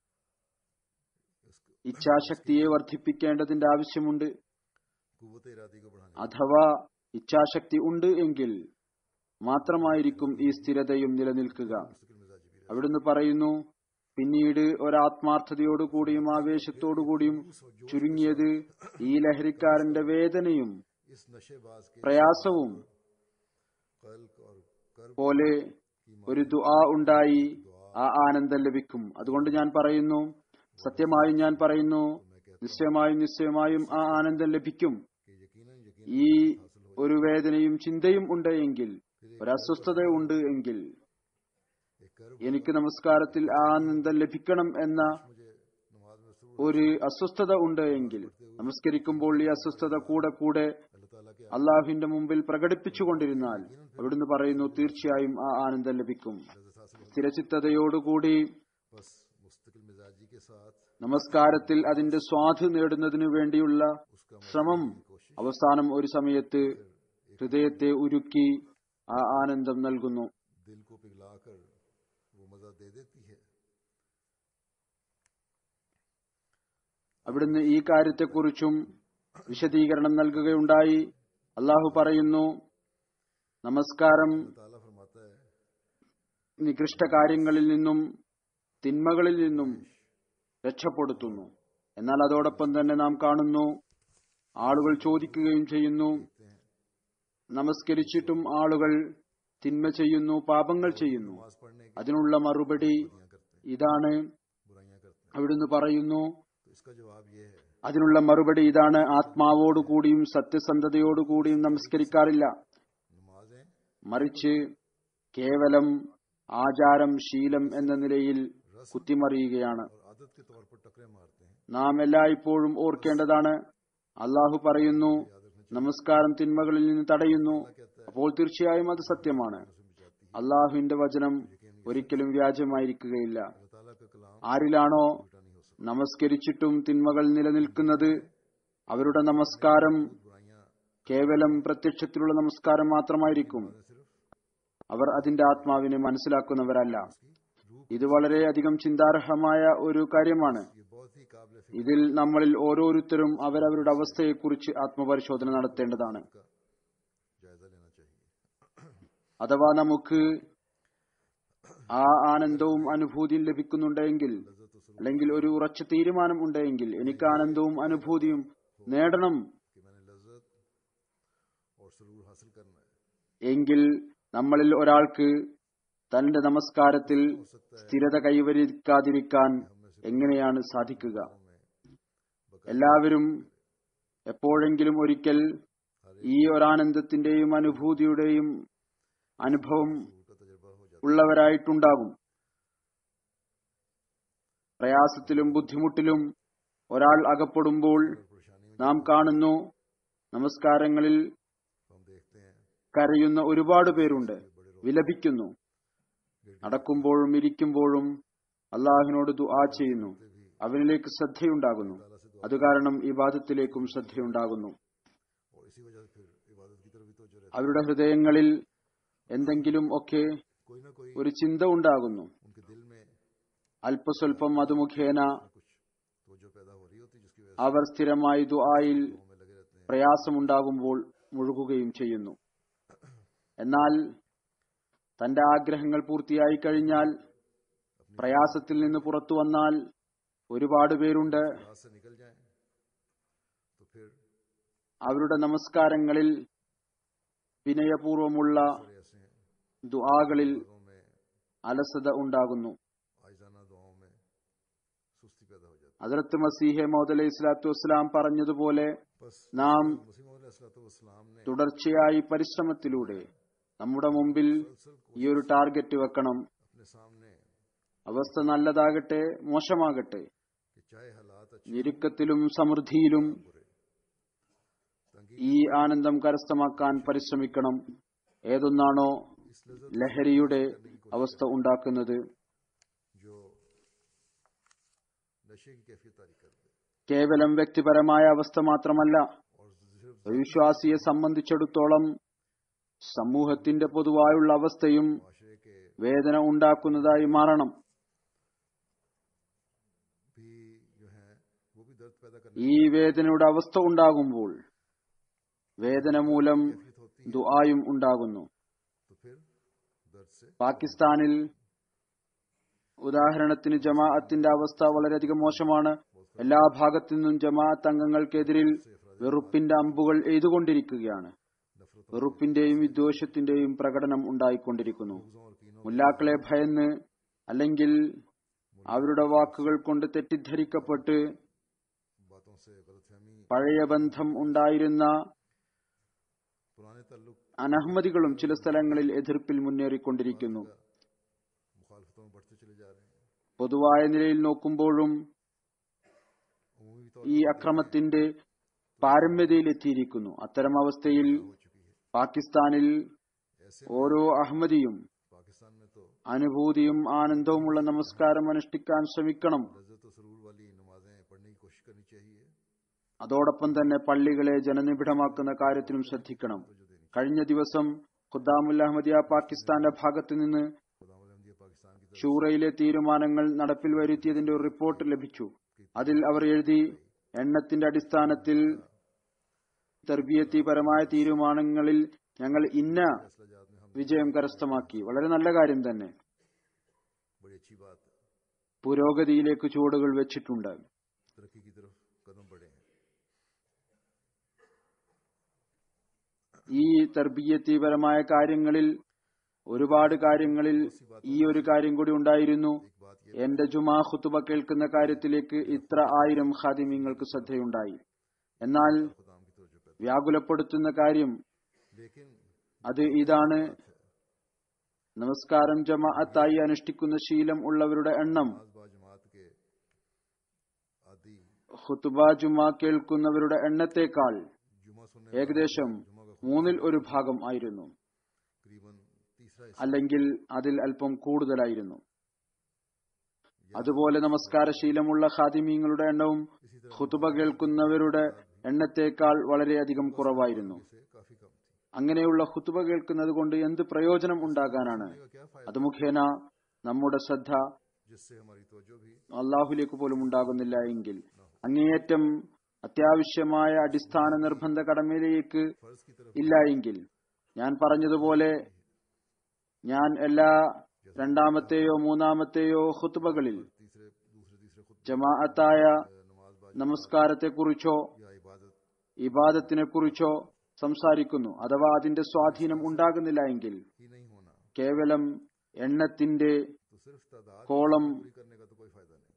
इसको ഇച്ഛാശക്തിയെ വർദ്ധിപ്പിക്കേണ്ടതിന്റെ ആവശ്യമുണ്ട് कुव्वत इरादी को बढ़ाने അഥവാ ഇച്ഛാശക്തി ഉണ്ട് എങ്കിൽ മാത്രമായിരിക്കും ഈ സ്ഥിരതയും നിലനിൽക്കുക मुस्तकिल मिजाजी भी रहे അവിടുന്ന് പറയുന്നു പിന്നീട് ഒരാത്മാർത്ഥതയോടുകൂടിയും ആവേശത്തോടുകൂടിയും ചുരുങ്ങിയത് ഈ ലഹരിക്കാരന്റെ വേദനയും इस नशेबाज के പ്രയാസവും कल्क और कर्ब പോലെ ഒരു ദുആ ഉണ്ടായി ആ ആനന്ദം ലഭിക്കും അതുകൊണ്ട് ഞാൻ പറയുന്നു സത്യമായും ഞാൻ പറയുന്നു നിശ്ചയമായും നിശ്ചയമായും ആ ആനന്ദം ലഭിക്കും के यकीनन यकीन ഈ ഒരു വേദനയും ചിന്തയും ഉണ്ട് എങ്കിൽ ഒരു അസ്വസ്ഥത ഉണ്ട് എങ്കിൽ एक कर्ब എനിക്ക് നമസ്കാരത്തിൽ ആ ആനന്ദം ലഭിക്കണം എന്ന मुझे नमाज में सरूर ഒരു അസ്വസ്ഥത ഉണ്ട് എങ്കിൽ നമസ്കരിക്കുമ്പോൾ ഈ അസ്വസ്ഥത കൂടെ കൂടെ अल्लाह ताला के അള്ളാഹുവിന്റെ മുമ്പിൽ പ്രകടിപ്പിച്ചുകൊണ്ടിരുന്നാൽ അവിടുന്ന് പറയുന്നു തീർച്ചയായും ആ ആനന്ദം ലഭിക്കും लज्जत हासिल होगी സ്ഥിരചിത്തതയോടുകൂടി बस मुस्तकिल मिजाजी के साथ നമസ്കാരത്തിൽ അതിന്റെ സ്വാധ് നേടുന്നതിനു വേണ്ടിയുള്ള उसका ശ്രമം അവസാനം ഒരു സമയത്ത് ഹൃദയത്തെ ഉരുക്കി ആ ആനന്ദം നൽകുന്നു दिल को पिघलाकर वो मजा दे देती है അവിടുന്ന് ഈ കാര്യത്തെക്കുറിച്ചും വിശദീകരണം നൽകുകയുണ്ടായി അള്ളാഹു പറയുന്നു നമസ്കാരം अल्लाह ताला फरमाता है നികൃഷ്ട കാര്യങ്ങളിൽ നിന്നും തിന്മകളിൽ നിന്നും രക്ഷപ്പെടുത്തുന്നു എന്നാൽ അതോടൊപ്പം തന്നെ നാം കാണുന്നു ആളുകൾ ചോദിക്കുകയും ചെയ്യുന്നു നമസ്കരിച്ചിട്ടും ആളുകൾ തിന്മ ചെയ്യുന്നു പാപങ്ങൾ ചെയ്യുന്നു नमाज पढ़ने की അതിനുള്ള മറുപടി बुराइयां करते हैं ഇതാണ് बुराइयां करते हैं അവിടുന്ന് പറയുന്നു तो इसका जवाब ये है അതിനുള്ള മറുപടി ഇതാണ് ആത്മാവോടുകൂടിയും സത്യസന്ധതയോടുകൂടിയും നമസ്കരിക്കാറില്ല नमाजें മറിച്ച് കേവലം ആചാരം ശീലം എന്ന നിലയിൽ കുത്തിമറിയുകയാണ് और आदत के तौर पर टकरे मारते हैं നാം എല്ലായ്പ്പോഴും ഓർക്കേണ്ടതാണ് അള്ളാഹു പറയുന്നു നമസ്കാരം തിന്മകളിൽ നിന്ന് തടയുന്നു അപ്പോൾ തീർച്ചയായും അത് സത്യമാണ് അള്ളാഹുവിന്റെ വചനം ഒരിക്കലും വ്യാജമായിരിക്കുകയില്ല अल्लाह ताला का कलाम ആരിലാണോ झूठा नहीं हो सकता നമസ്കരിച്ചിട്ടും തിന്മകൾ നിലനിൽക്കുന്നത് അവരുടെ നമസ്കാരം बुराइयां കേവലം പ്രത്യക്ഷത്തിലുള്ള നമസ്കാരം മാത്രമായിരിക്കും सिर्फ അവർ അതിന്റെ ആത്മാവിനെ മനസ്സിലാക്കുന്നവരല്ല रूह ഇത് വളരെയധികം ചിന്താർഹമായ ഒരു കാര്യമാണ് ये बहुत ही काबिल ഇതിൽ നമ്മളിൽ ഓരോരുത്തരും അവരവരുടെ അവസ്ഥയെക്കുറിച്ച് ആത്മപരിശോധന നടത്തേണ്ടതാണ് का जायजा लेना चाहिए അഥവാ നമുക്ക് ആ ആനന്ദവും അനുഭൂതിയും ലഭിക്കുന്നുണ്ടെങ്കിൽ അല്ലെങ്കിൽ ഒരു ഉറച്ച തീരുമാനം ഉണ്ടെങ്കിൽ എനിക്ക് ആനന്ദവും അനുഭൂതിയും നേടണം कि मैंने लज्जत और सरूर हासिल करना है എങ്കിൽ നമ്മളിൽ ഒരാൾക്ക് തന്റെ നമസ്കാരത്തിൽ സ്ഥിരത കൈവരിക്കാതിരിക്കാൻ എങ്ങനെയാണ് സാധിക്കുക എല്ലാവരും എപ്പോഴെങ്കിലും ഒരിക്കൽ ഈ ഒരാനന്ദത്തിന്റെയും അനുഭൂതിയുടെയും അനുഭവം का तजर्बा हो जाता ഉള്ളവരായിട്ടുണ്ടാകും പ്രയാസത്തിലും ബുദ്ധിമുട്ടിലും ഒരാൾ അകപ്പെടുമ്പോൾ है परेशानी में നാം കാണുന്നു നമസ്കാരങ്ങളിൽ हम देखते हैं കരയുന്ന ഒരുപാട് പേരുണ്ട് വിലപിക്കുന്നു നടക്കുമ്പോഴും ഇരിക്കുമ്പോഴും അള്ളാഹുവിനോട് ദുആ ചെയ്യുന്നു അവനിലേക്ക് ശ്രദ്ധയുണ്ടാകുന്നു അത് കാരണം ഇബാദത്തിലേക്കും ശ്രദ്ധയുണ്ടാകുന്നു और इसी वजह से फिर इबादत की तरफ भी तो रहती അവരുടെ ഹൃദയങ്ങളിൽ എന്തെങ്കിലും ഒക്കെ है कोई ना कोई ഒരു ചിന്ത ഉണ്ടാകുന്നു उनके दिल में അല്പസ്വല്പം അത് മുഖേന कुछ तो जो पैदा हो रही होती है जिसकी वजह അവർ സ്ഥിരമായി ദുആയിൽ से में लगे रहते हैं പ്രയാസമുണ്ടാകുമ്പോൾ മുഴുകുകയും ചെയ്യുന്നു എന്നാൽ തന്റെ ആഗ്രഹങ്ങൾ പൂർത്തിയായി കഴിഞ്ഞാൽ പ്രയാസത്തിൽ നിന്ന് പുറത്തു വന്നാൽ ഒരുപാട് പേരുണ്ട് रात से निकल जाएं तो फिर അവരുടെ നമസ്കാരങ്ങളിൽ വിനയപൂർവമുള്ള फिर ऐसे हैं ദുആകളിൽ दुआओं में അലസത ഉണ്ടാകുന്നു आयजाना दुआओं में सुस्ती पैदा हो जाती ഹജറത്ത് മസീഹെ മൗദ് അലൈഹി സ്വലാത്തു വസ്സലാം പറഞ്ഞതുപോലെ है बस നാം मुसीम ने തുടർച്ചയായി പരിശ്രമത്തിലൂടെ നമ്മുടെ മുമ്പിൽ ഈ ഒരു ടാർഗറ്റ് വെക്കണം अपने सामने അവസ്ഥ നല്ലതാകട്ടെ മോശമാകട്ടെ कि चाहे हालात अच्छे ഞെരുക്കത്തിലും സമൃദ്ധിയിലും बुरे तंगी ഈ ആനന്ദം കരസ്ഥമാക്കാൻ പരിശ്രമിക്കണം ഏതൊന്നാണോ इस लज्जत ലഹരിയുടെ അവസ്ഥ ഉണ്ടാക്കുന്നത് जो नशे की कैफियत तारी कर दे കേവലം വ്യക്തിപരമായ അവസ്ഥ മാത്രമല്ല और सिर्फ ഒരു വിശ്വാസിയെ സംബന്ധിച്ചിടത്തോളം സമൂഹത്തിന്റെ പൊതുവായുള്ള അവസ്ഥയും माशरे के വേദന ഉണ്ടാക്കുന്നതായി മാറണം भी जो है वो भी दर्द पैदा करने ഈ വേദനയുടെ അവസ്ഥ ഉണ്ടാകുമ്പോൾ വേദന മൂലം की कैफियत होती है ദുആയും ഉണ്ടാകുന്നു तो फिर दर्द से പാകിസ്ഥാനിൽ ഉദാഹരണത്തിന് ജമാഅത്തിന്റെ അവസ്ഥ വളരെയധികം മോശമാണ് എല്ലാ ഭാഗത്തു നിന്നും ജമാഅത്ത് അംഗങ്ങൾക്കെതിരിൽ വെറുപ്പിന്റെ അമ്പുകൾ എയ്തുകൊണ്ടിരിക്കുകയാണ് नफरत വെറുപ്പിന്റെയും വിദ്വേഷത്തിന്റെയും പ്രകടനം ഉണ്ടായിക്കൊണ്ടിരിക്കുന്നു और कीनों മുല്ലാക്കളെ ഭയന്ന് അല്ലെങ്കിൽ അവരുടെ വാക്കുകൾ കൊണ്ട് തെറ്റിദ്ധരിക്കപ്പെട്ട് बातों से गलतफहमी പഴയ ബന്ധം ഉണ്ടായിരുന്ന पुराने ताल्लुक അനഹമ്മദികളും ചില സ്ഥലങ്ങളിൽ എതിർപ്പിൽ മുന്നേറിക്കൊണ്ടിരിക്കുന്നു मुखालफतों में बढ़ते चले जा रहे हैं പൊതുവായ നിലയിൽ നോക്കുമ്പോഴും उमूमी तौर ഈ അക്രമത്തിന്റെ പാരമ്യതയിലെത്തിയിരിക്കുന്നു അത്തരം അവസ്ഥയിൽ हो चुकी है പാകിസ്ഥാനിൽ ऐसे ഓരോ അഹമ്മദിയും पाकिस्तान में तो അനുഭൂതിയും ആനന്ദവുമുള്ള നമസ്കാരം അനുഷ്ഠിക്കാൻ ശ്രമിക്കണം लज्जत और सरूर वाली नमाजें पढ़ने की कोशिश करनी चाहिए അതോടൊപ്പം തന്നെ പള്ളികളെ ജനനിബിഡമാക്കുന്ന കാര്യത്തിലും ശ്രദ്ധിക്കണം കഴിഞ്ഞ ദിവസം ഖുദ്ദാമുൽ അഹമ്മദിയ പാകിസ്ഥാന്റെ ഭാഗത്തു നിന്ന് खुदाम अहमदिया पाकिस्तान की तरफ ഷൂറയിലെ തീരുമാനങ്ങൾ നടപ്പിൽ വരുത്തിയതിന്റെ ഒരു റിപ്പോർട്ട് ലഭിച്ചു അതിൽ അവർ എഴുതി എണ്ണത്തിന്റെ അടിസ്ഥാനത്തിൽ തർബീയത്തിപരമായ തീരുമാനങ്ങളിൽ ഞങ്ങൾ ഇന്ന फैसला जात में हम വിജയം കരസ്ഥമാക്കി വളരെ നല്ല കാര്യം തന്നെ बड़ी अच्छी बात है പുരോഗതിയിലേക്ക് ചുവടുകൾ വെച്ചിട്ടുണ്ട് तरक्की की तरफ कदम बढ़े हैं ഈ തർബീയത്തിപരമായ കാര്യങ്ങളിൽ ഒരുപാട് കാര്യങ്ങളിൽ ഈ ഒരു കാര്യം കൂടി ഉണ്ടായിരുന്നു एक बात ये എന്റെ ജുമാ ഖുത്തുബ കേൾക്കുന്ന കാര്യത്തിലേക്ക് ഇത്ര ആയിരം ഖാദിമ്യങ്ങൾക്ക് ശ്രദ്ധയുണ്ടായി എന്നാൽ खुदाम की तवज्जो पैदा വ്യാകുലപ്പെടുത്തുന്ന കാര്യം लेकिन അത് ഇതാണ് നമസ്കാരം ജമാഅത്തായി അനുഷ്ഠിക്കുന്ന ശീലം ഉള്ളവരുടെ എണ്ണം नमाज बा जमात के आदि ഖുത്തുബ ജുമാ കേൾക്കുന്നവരുടെ എണ്ണത്തേക്കാൾ जुमा सुनने ഏകദേശം जुमा का മൂന്നിൽ ഒരു ഭാഗം ആയിരുന്നു करीबन तीसरा हिस्सा അല്ലെങ്കിൽ അതിൽ അല്പം കൂടുതലായിരുന്നു അതുപോലെ നമസ്കാര ശീലമുള്ള ഖാദിമീങ്ങളുടെ എണ്ണവും इसी तरह ഖുതുബ കേൾക്കുന്നവരുടെ എണ്ണത്തേക്കാൾ വളരെയധികം കുറവായിരുന്നു से काफी कम थी അങ്ങനെയുള്ള ഖുതുബ കേൾക്കുന്നത് കൊണ്ട് എന്ത് പ്രയോജനം ഉണ്ടാകാനാണ് का क्या फायदा അത് മുഖേന നമ്മുടെ ശ്രദ്ധ जिससे हमारी तवज्जो भी അള്ളാഹുലേക്ക് പോലും ഉണ്ടാകുന്നില്ല എങ്കിൽ അങ്ങേയറ്റം അത്യാവശ്യമായ അടിസ്ഥാന നിർബന്ധ കടമയിലേക്ക് फर्ज की तरफ ഇല്ല എങ്കിൽ ഞാൻ പറഞ്ഞതുപോലെ ഞാൻ എല്ലാ രണ്ടാമത്തെയോ മൂന്നാമത്തെയോ ഖുതുബകളിൽ तीसरे दूसरे तीसरे खुद ജമാഅത്തായ नमाज बा നമസ്കാരത്തെക്കുറിച്ചോ या इबादत ഇബാദത്തിനെ കുറിച്ചോ സംസാരിക്കുന്നു അഥവാ അതിന്റെ സ്വാധീനം ഉണ്ടാകുന്നില്ല എങ്കിൽ ही नहीं होना കേവലം എണ്ണത്തിന്റെ तो सिर्फ तादाद കോളം पूरी करने का तो कोई फायदा नहीं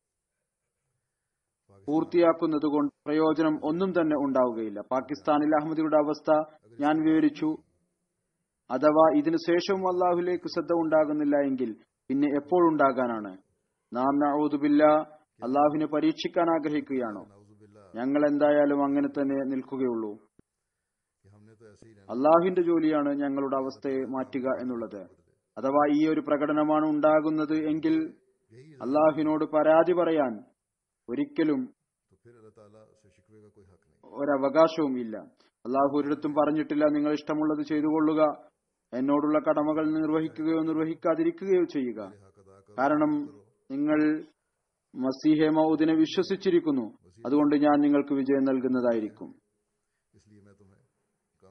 പൂർത്തിയാക്കുന്നത് കൊണ്ട് പ്രയോജനം ഒന്നും തന്നെ ഉണ്ടാവുകയില്ല പാകിസ്ഥാനിൽ അഹമ്മദിയുടെ അവസ്ഥ ഞാൻ വിവരിച്ചു അഥവാ ഇതിനു ശേഷവും അള്ളാഹുലേക്ക് ശ്രദ്ധ ഉണ്ടാകുന്നില്ല എങ്കിൽ പിന്നെ എപ്പോഴുണ്ടാകാനാണ് നാം നഊദുബില്ല അള്ളാഹുവിനെ പരീക്ഷിക്കാൻ ആഗ്രഹിക്കുകയാണോ नाउजुबिल्ला ഞങ്ങൾ എന്തായാലും അങ്ങനെ തന്നെ നിൽക്കുകയുള്ളൂ कि हमने तो ऐसे ही रहना അള്ളാഹുവിന്റെ ജോലിയാണ് ഞങ്ങളുടെ അവസ്ഥയെ മാറ്റുക എന്നുള്ളത് അഥവാ ഈ ഒരു പ്രകടനമാണ് ഉണ്ടാകുന്നത് എങ്കിൽ यही അള്ളാഹുവിനോട് പരാതി പറയാൻ ഒരിക്കലും तो फिर अल्लाह ताला से शिकवे का कोई हक नहीं ഒരവകാശവും ഇല്ല അള്ളാഹു ഒരിടത്തും പറഞ്ഞിട്ടില്ല നിങ്ങൾ ഇഷ്ടമുള്ളത് ചെയ്തു കൊള്ളുക എന്നോടുള്ള കടമകൾ നിർവഹിക്കുകയോ നിർവഹിക്കാതിരിക്കുകയോ ചെയ്യുക हक अदा करो കാരണം നിങ്ങൾ മസീഹെ മൗദിനെ വിശ്വസിച്ചിരിക്കുന്നു അതുകൊണ്ട് ഞാൻ നിങ്ങൾക്ക് വിജയം നൽകുന്നതായിരിക്കും इसलिए मैं तुम्हें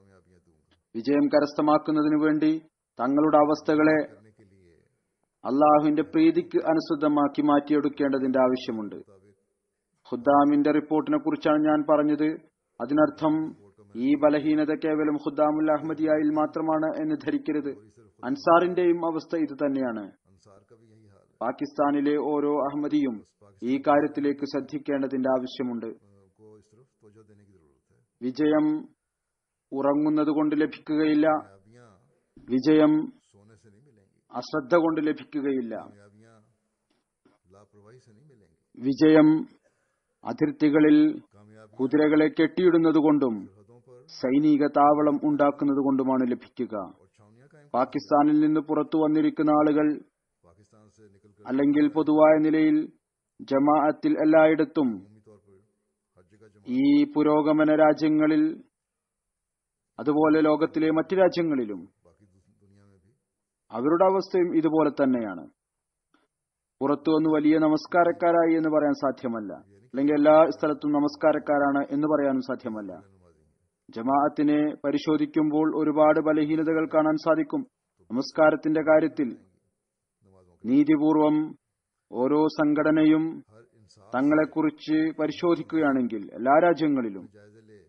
വിജയം കരസ്ഥമാക്കുന്നതിനു വേണ്ടി തങ്ങളുടെ അവസ്ഥകളെ करने के लिए അള്ളാഹുവിന്റെ പ്രീതിക്ക് അനുസൃതമാക്കി മാറ്റിയെടുക്കേണ്ടതിന്റെ ആവശ്യമുണ്ട് ഖുദ്ദാമിന്റെ റിപ്പോർട്ടിനെ കുറിച്ചാണ് ഞാൻ പറഞ്ഞത് അതിനർത്ഥം ഈ ബലഹീനത കേവലം ഖുദ്ദാമുൽ അഹമ്മദിയായിൽ മാത്രമാണ് എന്ന് ധരിക്കരുത് അൻസാറിന്റെയും അവസ്ഥ ഇത് തന്നെയാണ് अंसार का भी यही हाल है പാകിസ്ഥാനിലെ ഓരോ അഹമ്മദിയും ഈ കാര്യത്തിലേക്ക് ശ്രദ്ധിക്കേണ്ടതിന്റെ ആവശ്യമുണ്ട് को इस तरफ तवज्जो देने की जरूरत है വിജയം ഉറങ്ങുന്നത് കൊണ്ട് ലഭിക്കുകയില്ല कामयाबियां വിജയം सोने से नहीं मिलेंगी അശ്രദ്ധ കൊണ്ട് ലഭിക്കുകയില്ല कामयाबियां लापरवाही से नहीं मिलेंगी വിജയം അതിർത്തികളിൽ कामयाबी കുതിരകളെ കെട്ടിയിടുന്നതുകൊണ്ടും सरहदों पर സൈനിക താവളം ഉണ്ടാക്കുന്നതുകൊണ്ടുമാണ് ലഭിക്കുക और छावनियां कायम പാകിസ്ഥാനിൽ നിന്ന് പുറത്തു വന്നിരിക്കുന്ന ആളുകൾ पाकिस्तान से निकलकर അല്ലെങ്കിൽ പൊതുവായ നിലയിൽ ജമാഅത്തിൽ എല്ലായിടത്തും उम्मी तौर पर हर जगह जमा ഈ പുരോഗമന രാജ്യങ്ങളിൽ അതുപോലെ ലോകത്തിലെ മറ്റു രാജ്യങ്ങളിലും बाकी दु- दुनिया में भी അവരുടെ അവസ്ഥയും ഇതുപോലെ തന്നെയാണ് പുറത്തു വന്ന് വലിയ നമസ്കാരക്കാരായി എന്ന് പറയാൻ സാധ്യമല്ല അല്ലെങ്കിൽ എല്ലാ സ്ഥലത്തും നമസ്കാരക്കാരാണ് എന്ന് പറയാനും സാധ്യമല്ല नमाजी हैं ജമാഅത്തിനെ പരിശോധിക്കുമ്പോൾ ഒരുപാട് ബലഹീനതകൾ കാണാൻ സാധിക്കും നമസ്കാരത്തിന്റെ കാര്യത്തിൽ नमाजों के നീതിപൂർവം ഓരോ സംഘടനയും हर इंसान തങ്ങളെക്കുറിച്ച് പരിശോധിക്കുകയാണെങ്കിൽ എല്ലാ രാജ്യങ്ങളിലും जायजे ले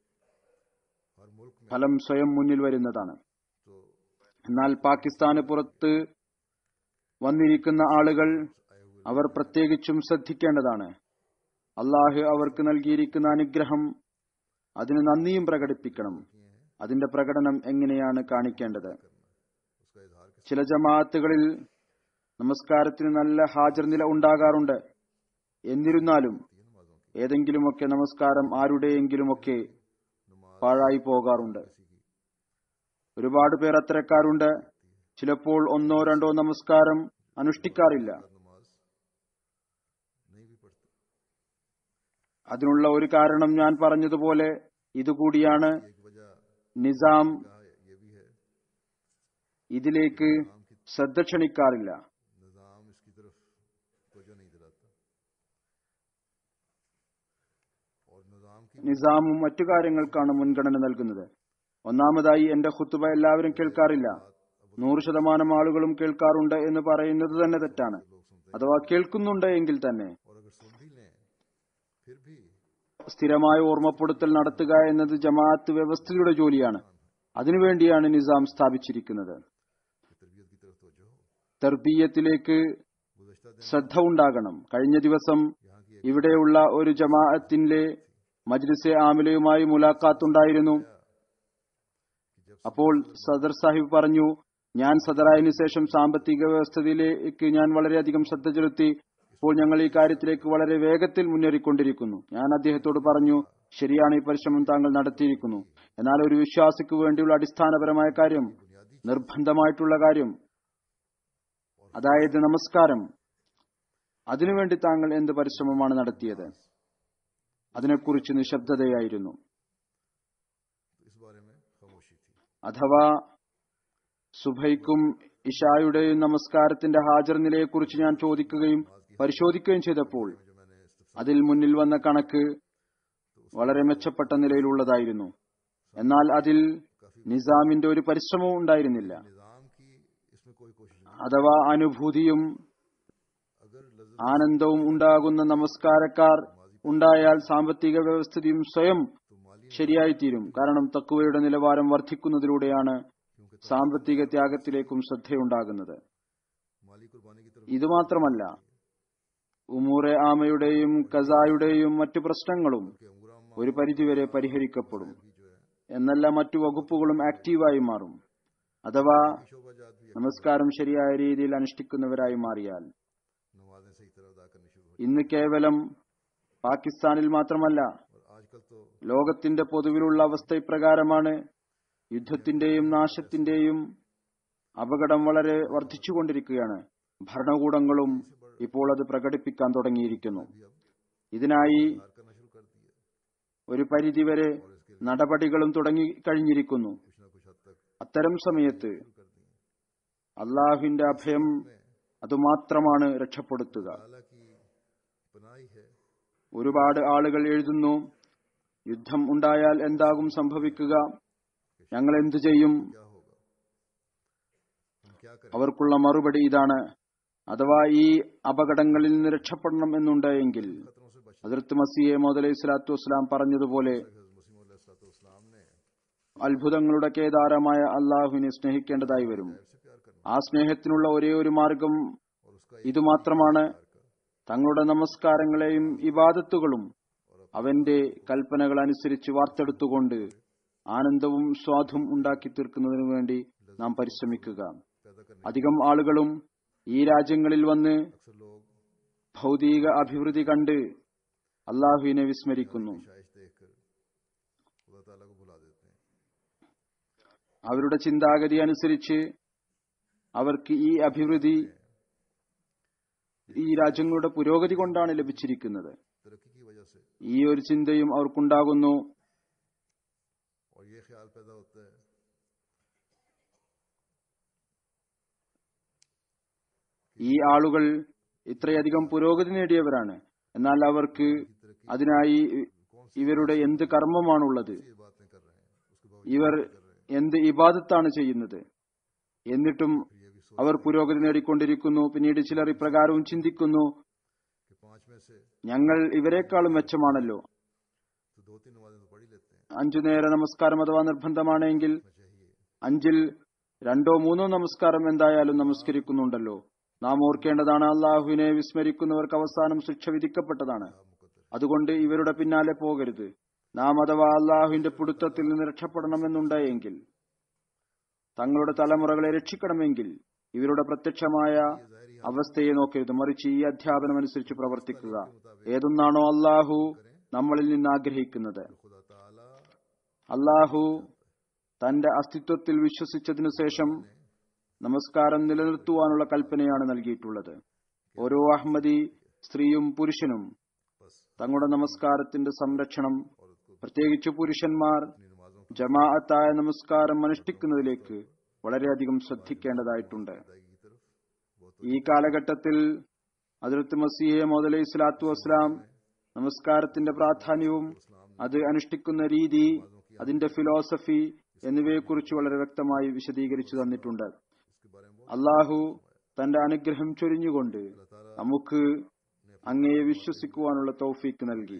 हर मुल्क में ഫലം സ്വയം മുന്നിൽ വരുന്നതാണ് तो എന്നാൽ പാകിസ്ഥാന് പുറത്ത് വന്നിരിക്കുന്ന ആളുകൾ आए हुए അവർ പ്രത്യേകിച്ചും ശ്രദ്ധിക്കേണ്ടതാണ് അള്ളാഹു അവർക്ക് നൽകിയിരിക്കുന്ന അനുഗ്രഹം അതിന് നന്ദിയും പ്രകടിപ്പിക്കണം किए हैं അതിന്റെ പ്രകടനം എങ്ങനെയാണ് കാണിക്കേണ്ടത് उसका इजहार किस ചില ജമാഅത്തുകളിൽ നമസ്കാരത്തിന് നല്ല ഹാജർ നില ഉണ്ടാകാറുണ്ട് എന്നിരുന്നാലും तीन नमाजों की ഏതെങ്കിലുമൊക്കെ നമസ്കാരം ആരുടെയെങ്കിലുമൊക്കെ नमाज പാഴായി പോകാറുണ്ട് किसी की ഒരുപാട് പേർ അത്തരക്കാരുണ്ട് ചിലപ്പോൾ ഒന്നോ രണ്ടോ നമസ്കാരം അനുഷ്ഠിക്കാറില്ല नमाज नहीं भी पढ़ते അതിനുള്ള ഒരു കാരണം ഞാൻ പറഞ്ഞതുപോലെ ഇതുകൂടിയാണ് एक वजह നിസാം कहा है, ये भी है ഇതിലേക്ക് निजाम की ശ്രദ്ധ ക്ഷണിക്കാറില്ല निजाम इसकी तरफ तवज्जो नहीं दिलाता और निजाम की നിസാമും മറ്റു കാര്യങ്ങൾക്കാണ് മുൻഗണന നൽകുന്നത് ഒന്നാമതായി എന്റെ ഖുത്തുബ എല്ലാവരും കേൾക്കാറില്ല നൂറ് ശതമാനം ആളുകളും കേൾക്കാറുണ്ട് എന്ന് പറയുന്നത് തന്നെ തെറ്റാണ് लोग सुनते അഥവാ കേൾക്കുന്നുണ്ട് എങ്കിൽ തന്നെ हैं और अगर सुन भी लें फिर भी സ്ഥിരമായ ഓർമ്മപ്പെടുത്തൽ നടത്തുക എന്നത് ജമാഅത്ത് വ്യവസ്ഥയുടെ ജോലിയാണ് അതിനുവേണ്ടിയാണ് നിസാം സ്ഥാപിച്ചിരിക്കുന്നത് कि तरबियत की तरफ तवज्जो हो തർബീയത്തിലേക്ക് गुजश्ता दिन ശ്രദ്ധ ഉണ്ടാകണം കഴിഞ്ഞ ദിവസം यहाँ की ഇവിടെയുള്ള ഒരു ജമാഅത്തിന്റെ മജ്ലിസെ ആമിലയുമായി മുലാഖാത്തുണ്ടായിരുന്നു അപ്പോൾ സദർ സാഹിബ് പറഞ്ഞു ഞാൻ സദറായതിനു ശേഷം സാമ്പത്തിക വ്യവസ്ഥയിലേക്ക് ഞാൻ വളരെയധികം ശ്രദ്ധ ചെലുത്തി ഇപ്പോൾ ഞങ്ങൾ ഈ കാര്യത്തിലേക്ക് വളരെ വേഗത്തിൽ മുന്നേറിക്കൊണ്ടിരിക്കുന്നു ഞാൻ അദ്ദേഹത്തോട് പറഞ്ഞു ശരിയാണ് ഈ പരിശ്രമം താങ്കൾ നടത്തിയിരിക്കുന്നു എന്നാൽ ഒരു വിശ്വാസിക്ക് വേണ്ടിയുള്ള അടിസ്ഥാനപരമായ കാര്യം നിർബന്ധമായിട്ടുള്ള കാര്യം അതായത് നമസ്കാരം അതിനുവേണ്ടി താങ്കൾ എന്ത് പരിശ്രമമാണ് നടത്തിയത് അതിനെക്കുറിച്ച് നിശബ്ദതയായിരുന്നു तो इस बारे में खामोशी थी അഥവാ സുബൈക്കും ഇഷായുടെയും നമസ്കാരത്തിന്റെ ഹാജർ നിലയെക്കുറിച്ച് ഞാൻ ചോദിക്കുകയും പരിശോധിക്കുകയും ചെയ്തപ്പോൾ जो मैंने इस्तफा അതിൽ മുന്നിൽ വന്ന കണക്ക് വളരെ മെച്ചപ്പെട്ട നിലയിലുള്ളതായിരുന്നു എന്നാൽ അതിൽ നിസാമിന്റെ ഒരു പരിശ്രമവും ഉണ്ടായിരുന്നില്ല निजाम की इसमें कोई कोशिश नहीं അഥവാ അനുഭൂതിയും अगर लज्जत ആനന്ദവും ഉണ്ടാകുന്ന നമസ്കാരക്കാർ ഉണ്ടായാൽ സാമ്പത്തിക വ്യവസ്ഥിതിയും സ്വയം तो माली ശരിയായിത്തീരും കാരണം തക്കുവയുടെ നിലവാരം വർദ്ധിക്കുന്നതിലൂടെയാണ് സാമ്പത്തിക ത്യാഗത്തിലേക്കും ശ്രദ്ധയുണ്ടാകുന്നത് माली कुर्बानी की तरफ ഇതുമാത്രമല്ല ഉമൂറെ ആമയുടെയും കസായുടെയും മറ്റു പ്രശ്നങ്ങളും के उमराम ഒരു പരിധിവരെ പരിഹരിക്കപ്പെടും भी जो है എന്നല്ല മറ്റു വകുപ്പുകളും ആക്റ്റീവായി മാറും അഥവാ शोभा जात भी നമസ്കാരം ശരിയായ രീതിയിൽ അനുഷ്ഠിക്കുന്നവരായി മാറിയാൽ नमाजें सही तरह अदा करनी शुरू हो ഇന്ന് കേവലം പാകിസ്ഥാനിൽ മാത്രമല്ല और आजकल तो ലോകത്തിന്റെ പൊതുവിലുള്ള അവസ്ഥ ഇപ്രകാരമാണ് യുദ്ധത്തിന്റെയും നാശത്തിന്റെയും അപകടം വളരെ വർദ്ധിച്ചുകൊണ്ടിരിക്കുകയാണ് ഭരണകൂടങ്ങളും ഇപ്പോൾ അത് പ്രകടിപ്പിക്കാൻ തുടങ്ങിയിരിക്കുന്നു भी अब ഇതിനായി हार करना शुरू कर दिया ഒരു പരിധിവരെ നടപടികളും തുടങ്ങിക്കഴിഞ്ഞിരിക്കുന്നു कुछ ना कुछ हद तक അത്തരം സമയത്ത് शुरू कर दिए അള്ളാഹുവിന്റെ അഭയം അതുമാത്രമാണ് രക്ഷപ്പെടുത്തുക ताला की पनाही है ഒരുപാട് ആളുകൾ എഴുതുന്നു യുദ്ധം ഉണ്ടായാൽ എന്താകും സംഭവിക്കുക ഞങ്ങൾ എന്തു ചെയ്യും क्या होगा हम क्या करें അവർക്കുള്ള മറുപടി ഇതാണ് അഥവാ ഈ അപകടങ്ങളിൽ നിന്ന് രക്ഷപ്പെടണം എന്നുണ്ടെങ്കിൽ खतरों से बचने ഹജറത്ത് മസിയെ മോദലൈഹി സ്വലാത്തു വസ്സലാം പറഞ്ഞതുപോലെ के लिए हज़रत मसीह इस्लाम ने അത്ഭുതങ്ങളുടെ കേദാരമായ അള്ളാഹുവിനെ സ്നേഹിക്കേണ്ടതായി വരും गैर से प्यार करना ആ സ്നേഹത്തിനുള്ള ഒരേ ഒരു മാർഗം और उसका ഇത് മാത്രമാണ് प्यार का തങ്ങളുടെ നമസ്കാരങ്ങളെയും ഇബാദത്തുകളും അവന്റെ കൽപ്പനകൾ അനുസരിച്ച് വാർത്തെടുത്തുകൊണ്ട് ആനന്ദവും സ്വാദും ഉണ്ടാക്കി തീർക്കുന്നതിനു വേണ്ടി നാം പരിശ്രമിക്കുക पैदा करने അധികം ആളുകളും ഈ രാജ്യങ്ങളിൽ വന്ന് अक्सर लोग ഭൗതിക അഭിവൃദ്ധി കണ്ട് അള്ളാഹുവിനെ വിസ്മരിക്കുന്നു शाइश देखकर खुदा ताला को भुला देते हैं അവരുടെ ചിന്താഗതി അനുസരിച്ച് അവർക്ക് ഈ അഭിവൃദ്ധി ഈ രാജ്യങ്ങളുടെ പുരോഗതി കൊണ്ടാണ് ലഭിച്ചിരിക്കുന്നത് तरक्की की वजह से ഈ ഒരു ചിന്തയും അവർക്കുണ്ടാകുന്നു और ये ख्याल पैदा होता है ഈ ആളുകൾ ഇത്രയധികം പുരോഗതി നേടിയവരാണ് എന്നാൽ അവർക്ക് അതിനായി ഇവരുടെ എന്ത് കർമ്മമാണുള്ളത് ये बातें कर रहे हैं उसके बावजूद ഇവർ എന്ത് ഇബാദത്താണ് ചെയ്യുന്നത് എന്നിട്ടും ये भी सोच അവർ പുരോഗതി നേടിക്കൊണ്ടിരിക്കുന്നു പിന്നീട് ചിലർ ഇപ്രകാരവും ചിന്തിക്കുന്നു कि पांच में से ഞങ്ങൾ ഇവരെക്കാളും മെച്ചമാണല്ലോ तो दो तीन नमाजें तो पढ़ ही लेते हैं അഞ്ചു നേര നമസ്കാരം അഥവാ നിർബന്ധമാണെങ്കിൽ में चाहिए അഞ്ചിൽ രണ്ടോ മൂന്നോ നമസ്കാരം എന്തായാലും നമസ്കരിക്കുന്നുണ്ടല്ലോ നാം ഓർക്കേണ്ടതാണ് അള്ളാഹുവിനെ വിസ്മരിക്കുന്നവർക്ക് അവസാനം ശിക്ഷ വിധിക്കപ്പെട്ടതാണ് आप मुकद्दर അതുകൊണ്ട് ഇവരുടെ പിന്നാലെ പോകരുത് നാം അഥവാ അള്ളാഹുവിന്റെ പിടുത്തത്തിൽ നിന്ന് രക്ഷപ്പെടണമെന്നുണ്ടായെങ്കിൽ തങ്ങളുടെ തലമുറകളെ രക്ഷിക്കണമെങ്കിൽ ഇവരുടെ പ്രത്യക്ഷമായ അവസ്ഥയെ നോക്കരുത് മറിച്ച് ഈ അധ്യാപനം അനുസരിച്ച് പ്രവർത്തിക്കുക ഏതൊന്നാണോ അള്ളാഹു നമ്മളിൽ നിന്ന് ആഗ്രഹിക്കുന്നത് खुदा ताला അള്ളാഹു തന്റെ അസ്തിത്വത്തിൽ വിശ്വസിച്ചതിനു ശേഷം നമസ്കാരം നിലനിർത്തുവാനുള്ള കൽപ്പനയാണ് നൽകിയിട്ടുള്ളത് ഓരോ അഹമ്മദി സ്ത്രീയും പുരുഷനും बस തങ്ങളുടെ നമസ്കാരത്തിന്റെ സംരക്ഷണം औरत को പ്രത്യേകിച്ച് പുരുഷന്മാർ अपनी नमाजों की ജമാഅത്തായ നമസ്കാരം അനുഷ്ഠിക്കുന്നതിലേക്ക് വളരെയധികം ശ്രദ്ധിക്കേണ്ടതായിട്ടുണ്ട് अदायगी की तरफ बहुत ഈ കാലഘട്ടത്തിൽ അതിർത്ത് മസീഹെ മോദലൈഹി സ്വലാത്തു വസ്സലാം നമസ്കാരത്തിന്റെ പ്രാധാന്യവും അത് അനുഷ്ഠിക്കുന്ന രീതി അതിന്റെ ഫിലോസഫി എന്നിവയെക്കുറിച്ച് വളരെ വ്യക്തമായി വിശദീകരിച്ചു തന്നിട്ടുണ്ട് इसके बारे में बहुत അള്ളാഹു തന്റെ അനുഗ്രഹം ചൊരിഞ്ഞുകൊണ്ട് अल्लाह ताला നമുക്ക് അങ്ങയെ വിശ്വസിക്കുവാനുള്ള തൗഫീക്ക് നൽകി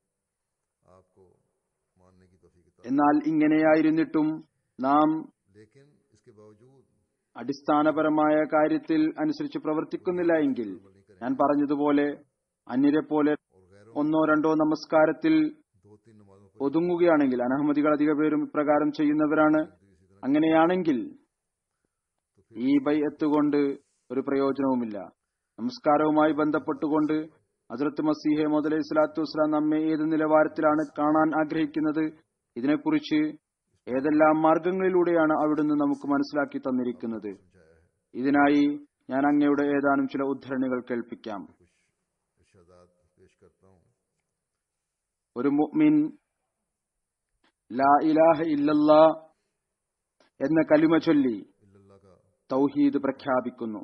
आपको मानने की तौफीक अता എന്നാൽ ഇങ്ങനെയായിരുന്നിട്ടും നാം लेकिन इसके बावजूद അടിസ്ഥാനപരമായ കാര്യത്തിൽ അനുസരിച്ച് പ്രവർത്തിക്കുന്നില്ല എങ്കിൽ ഞാൻ പറഞ്ഞതുപോലെ അന്യരെ പോലെ और गैरों ഒന്നോ രണ്ടോ നമസ്കാരത്തിൽ दो तीन नमाजों पर ഒതുങ്ങുകയാണെങ്കിൽ അനഹമ്മദികൾ അധിക പേരും ഇപ്രകാരം ചെയ്യുന്നവരാണ് അങ്ങനെയാണെങ്കിൽ ഈ ബൈഅത്ത് കൊണ്ട് ഒരു പ്രയോജനവുമില്ല നമസ്കാരവുമായി ബന്ധപ്പെട്ടുകൊണ്ട് ഹസ്രത്ത് മസീഹെ മുതലേ സ്വലാത്തു വസ്സലാം നമ്മെ ഏത് നിലവാരത്തിലാണ് കാണാൻ ആഗ്രഹിക്കുന്നത് ഇതിനെക്കുറിച്ച് ഏതെല്ലാം മാർഗങ്ങളിലൂടെയാണ് അവിടുന്ന് നമുക്ക് മനസ്സിലാക്കി തന്നിരിക്കുന്നത് समझाया है ഇതിനായി ഞാൻ അങ്ങയുടെ ഏതാനും ചില ഉദ്ധരണികൾ കേൾപ്പിക്കാം कुछ इर्शादात पेश करता हूँ ഒരു മുഅ്മിൻ ലാ ഇലാഹ ഇല്ലല്ലാ എന്ന കലിമ ചൊല്ലി इल्लल्लाह का തൗഹീദ് പ്രഖ്യാപിക്കുന്നു